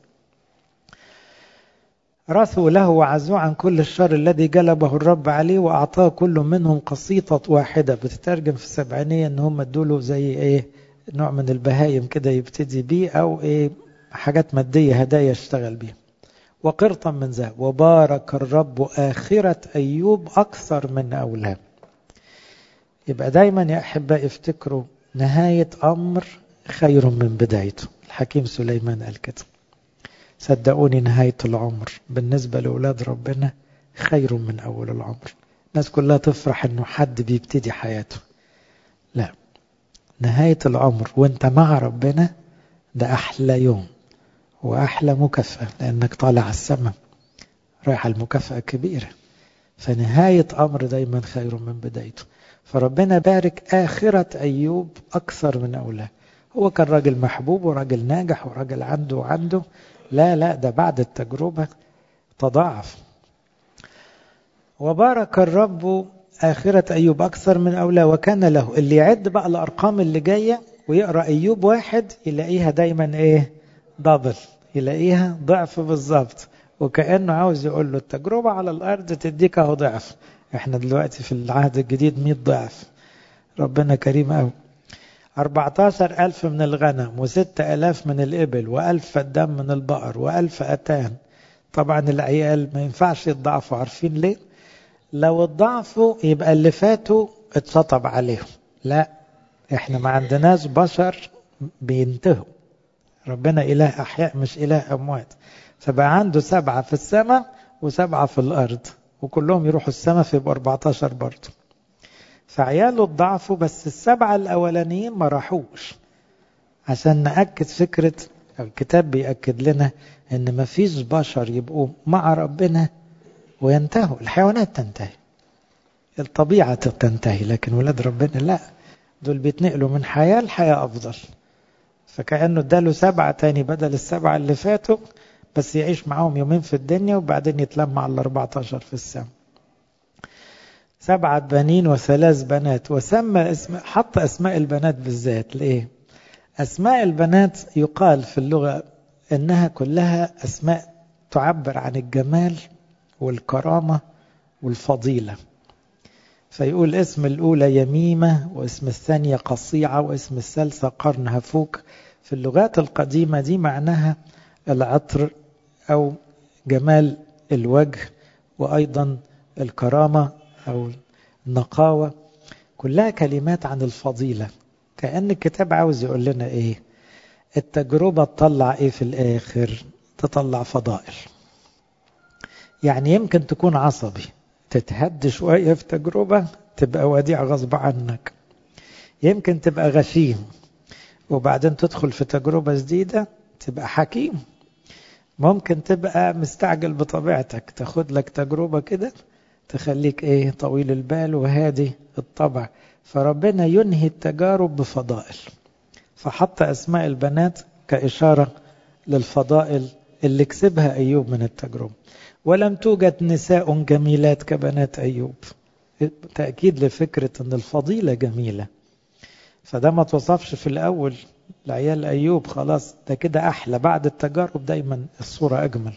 A: رثوا له وعزوه عن كل الشر الذي جلبه الرب عليه واعطاه كل منهم قسيطة واحدة بتترجم في السبعينية ان هم ادوا له زي ايه نوع من البهايم كده يبتدي بيه او ايه حاجات مادية هدايا يشتغل بيها وقرطا من ذهب وبارك الرب آخرة أيوب أكثر من أولاه يبقى دايما يا أحبائي افتكروا نهاية أمر خير من بدايته الحكيم سليمان قال كده صدقوني نهاية العمر بالنسبة لأولاد ربنا خير من أول العمر الناس كلها تفرح أنه حد بيبتدي حياته لا نهاية العمر وانت مع ربنا ده أحلى يوم وأحلى مكافأة لأنك طالع على السماء رايح المكافأة كبيرة فنهاية أمر دايما خير من بدايته فربنا بارك آخرة أيوب أكثر من أولاه هو كان راجل محبوب وراجل ناجح وراجل عنده وعنده لا لا ده بعد التجربة تضاعف وبارك الرب آخرة أيوب أكثر من أولى وكان له اللي يعد بقى الأرقام اللي جاية ويقرأ أيوب واحد يلاقيها دايما إيه دبل يلاقيها ضعف بالظبط وكأنه عاوز يقول له التجربة على الأرض تديك أهو ضعف احنا دلوقتي في العهد الجديد 100 ضعف ربنا كريم قوي 14 ألف من الغنم وستة ألاف من الإبل وألف فدام من البقر وألف أتان طبعا العيال ما ينفعش يتضعفوا عارفين ليه لو اتضعفوا يبقى اللي فاتوا اتشطب عليهم لا احنا ما عندناش بشر بينتهوا ربنا إله أحياء مش إله أموات فبقى عنده سبعة في السماء وسبعة في الأرض وكلهم يروحوا السماء فيبقوا 14 برضه فعياله اتضعفوا بس السبعة الأولانيين ما راحوش عشان نأكد فكرة الكتاب بيأكد لنا إن ما فيش بشر يبقوا مع ربنا وينتهوا الحيوانات تنتهي الطبيعة تنتهي لكن ولاد ربنا لا دول بيتنقلوا من حياة لحياة أفضل فكأنه اداله سبعة تاني بدل السبعة اللي فاتوا بس يعيش معاهم يومين في الدنيا وبعدين يتلم على ال 14 في السماء سبعة بنين وثلاث بنات وسمى اسم حط أسماء البنات بالذات ليه أسماء البنات يقال في اللغة إنها كلها أسماء تعبر عن الجمال والكرامة والفضيلة فيقول اسم الأولى يميمة واسم الثانية قصيعة واسم الثالثة قرن هفوك في اللغات القديمة دي معناها العطر أو جمال الوجه وأيضا الكرامة أو النقاوة كلها كلمات عن الفضيلة كأن الكتاب عاوز يقول لنا إيه التجربة تطلع إيه في الآخر تطلع فضائل يعني يمكن تكون عصبي تتهد شوية في تجربة تبقى وديع غصب عنك يمكن تبقى غشيم وبعدين تدخل في تجربة جديدة تبقى حكيم ممكن تبقى مستعجل بطبيعتك تاخد لك تجربة كده تخليك ايه طويل البال وهادي الطبع فربنا ينهي التجارب بفضائل فحط اسماء البنات كإشارة للفضائل اللي كسبها أيوب من التجربة ولم توجد نساء جميلات كبنات أيوب تأكيد لفكرة أن الفضيلة جميلة فده ما توصفش في الأول لعيال أيوب خلاص ده كده أحلى بعد التجارب دايما الصورة أجمل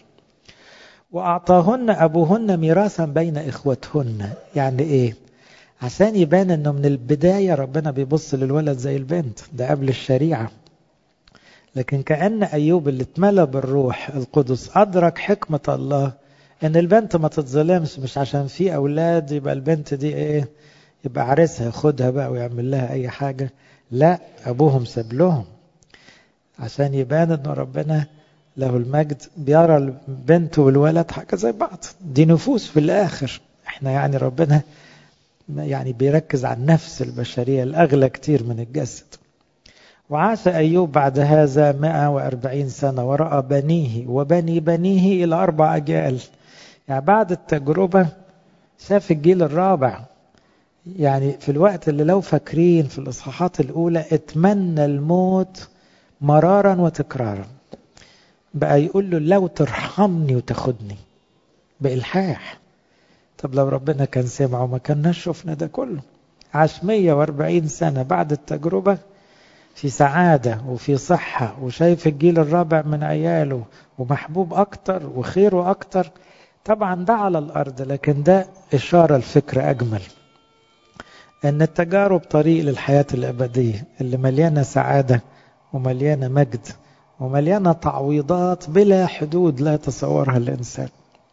A: وأعطاهن أبوهن ميراثا بين إخوتهن يعني إيه عشان يبان أنه من البداية ربنا بيبص للولد زي البنت ده قبل الشريعة لكن كأن أيوب اللي اتملى بالروح القدس أدرك حكمة الله أن البنت ما تتظلمش مش عشان في أولاد يبقى البنت دي إيه يبقى عرسها خدها بقى ويعمل لها أي حاجة لا أبوهم ساب لهم عشان يبان أن ربنا له المجد بيرى البنت والولد حاجة زي بعض دي نفوس في الآخر احنا يعني ربنا يعني بيركز على النفس البشرية الأغلى كتير من الجسد وعاش أيوب بعد هذا 140 سنة ورأى بنيه وبني بنيه إلى أربع أجيال يعني بعد التجربة شاف الجيل الرابع يعني في الوقت اللي لو فاكرين في الإصحاحات الأولى اتمنى الموت مرارا وتكرارا بقى يقول له لو ترحمني وتاخدني بإلحاح طب لو ربنا كان سمعه ما كناش شفنا ده كله عاش 140 سنة بعد التجربة في سعادة وفي صحة وشايف الجيل الرابع من عياله ومحبوب أكتر وخيره أكتر طبعا ده على الأرض لكن ده إشارة الفكرة أجمل أن التجارب طريق للحياة الأبدية اللي مليانة سعادة ومليانة مجد ومليانة تعويضات بلا حدود لا يتصورها الإنسان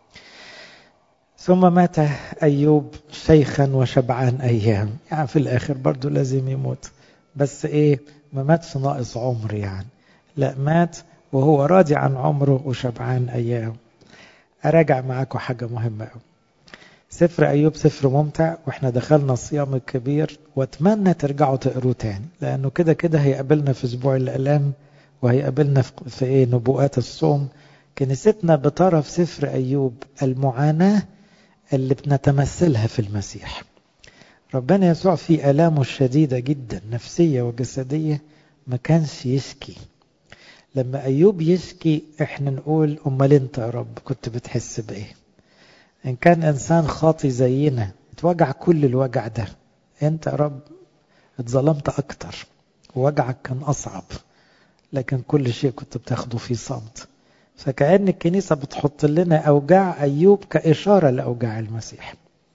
A: ثم مات أيوب شيخا وشبعان أيام يعني في الآخر برضو لازم يموت بس إيه ما ماتش ناقص عمر يعني لا مات وهو راضي عن عمره وشبعان أيام أراجع معاكم حاجة مهمة أوي سفر أيوب سفر ممتع وإحنا دخلنا الصيام الكبير وأتمنى ترجعوا تقروه تاني لأنه كده كده هيقابلنا في أسبوع الآلام وهيقابلنا في إيه نبوءات الصوم كنيستنا بترى في سفر أيوب المعاناة اللي بنتمثلها في المسيح ربنا يسوع في آلامه الشديدة جدا نفسية وجسدية ما كانش يشكي لما أيوب يشكي احنا نقول أمال انت يا رب كنت بتحس بإيه إن كان إنسان خاطي زينا اتوجع كل الوجع ده انت يا رب اتظلمت أكتر ووجعك كان أصعب لكن كل شيء كنت بتاخده في صمت فكأن الكنيسة بتحط لنا أوجاع أيوب كإشارة لأوجاع المسيح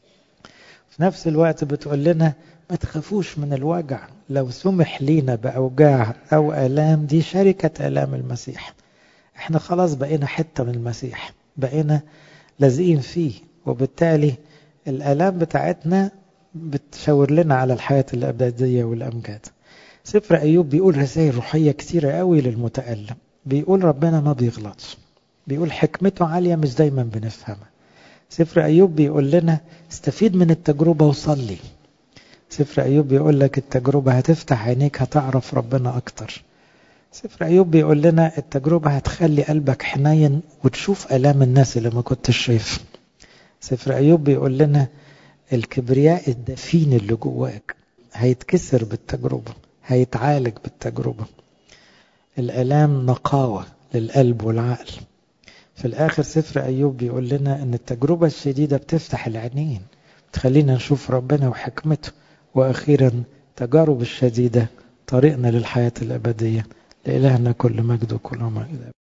A: في نفس الوقت بتقول لنا ما تخافوش من الوجع لو سمح لينا بأوجاع أو آلام دي شركة آلام المسيح احنا خلاص بقينا حتة من المسيح بقينا لازقين فيه وبالتالي الآلام بتاعتنا بتشاور لنا على الحياة الأبدية والأمجاد سفر أيوب بيقول رسائل روحية كتيرة قوي للمتألم بيقول ربنا ما بيغلطش بيقول حكمته عالية مش دايما بنفهمها سفر أيوب بيقول لنا استفيد من التجربة وصلي سفر أيوب بيقول لك التجربة هتفتح عينيك هتعرف ربنا أكتر سفر أيوب بيقول لنا التجربة هتخلي قلبك حنين وتشوف ألام الناس اللي ما كنتش شايفها سفر أيوب بيقول لنا الكبرياء الدفين اللي جواك هيتكسر بالتجربة هيتعالج بالتجربة الألام نقاوة للقلب والعقل في الآخر سفر أيوب بيقول لنا أن التجربة الشديدة بتفتح العينين تخلينا نشوف ربنا وحكمته وأخيرا تجارب الشديدة طريقنا للحياة الأبدية لإلهنا كل مجد وكل مجد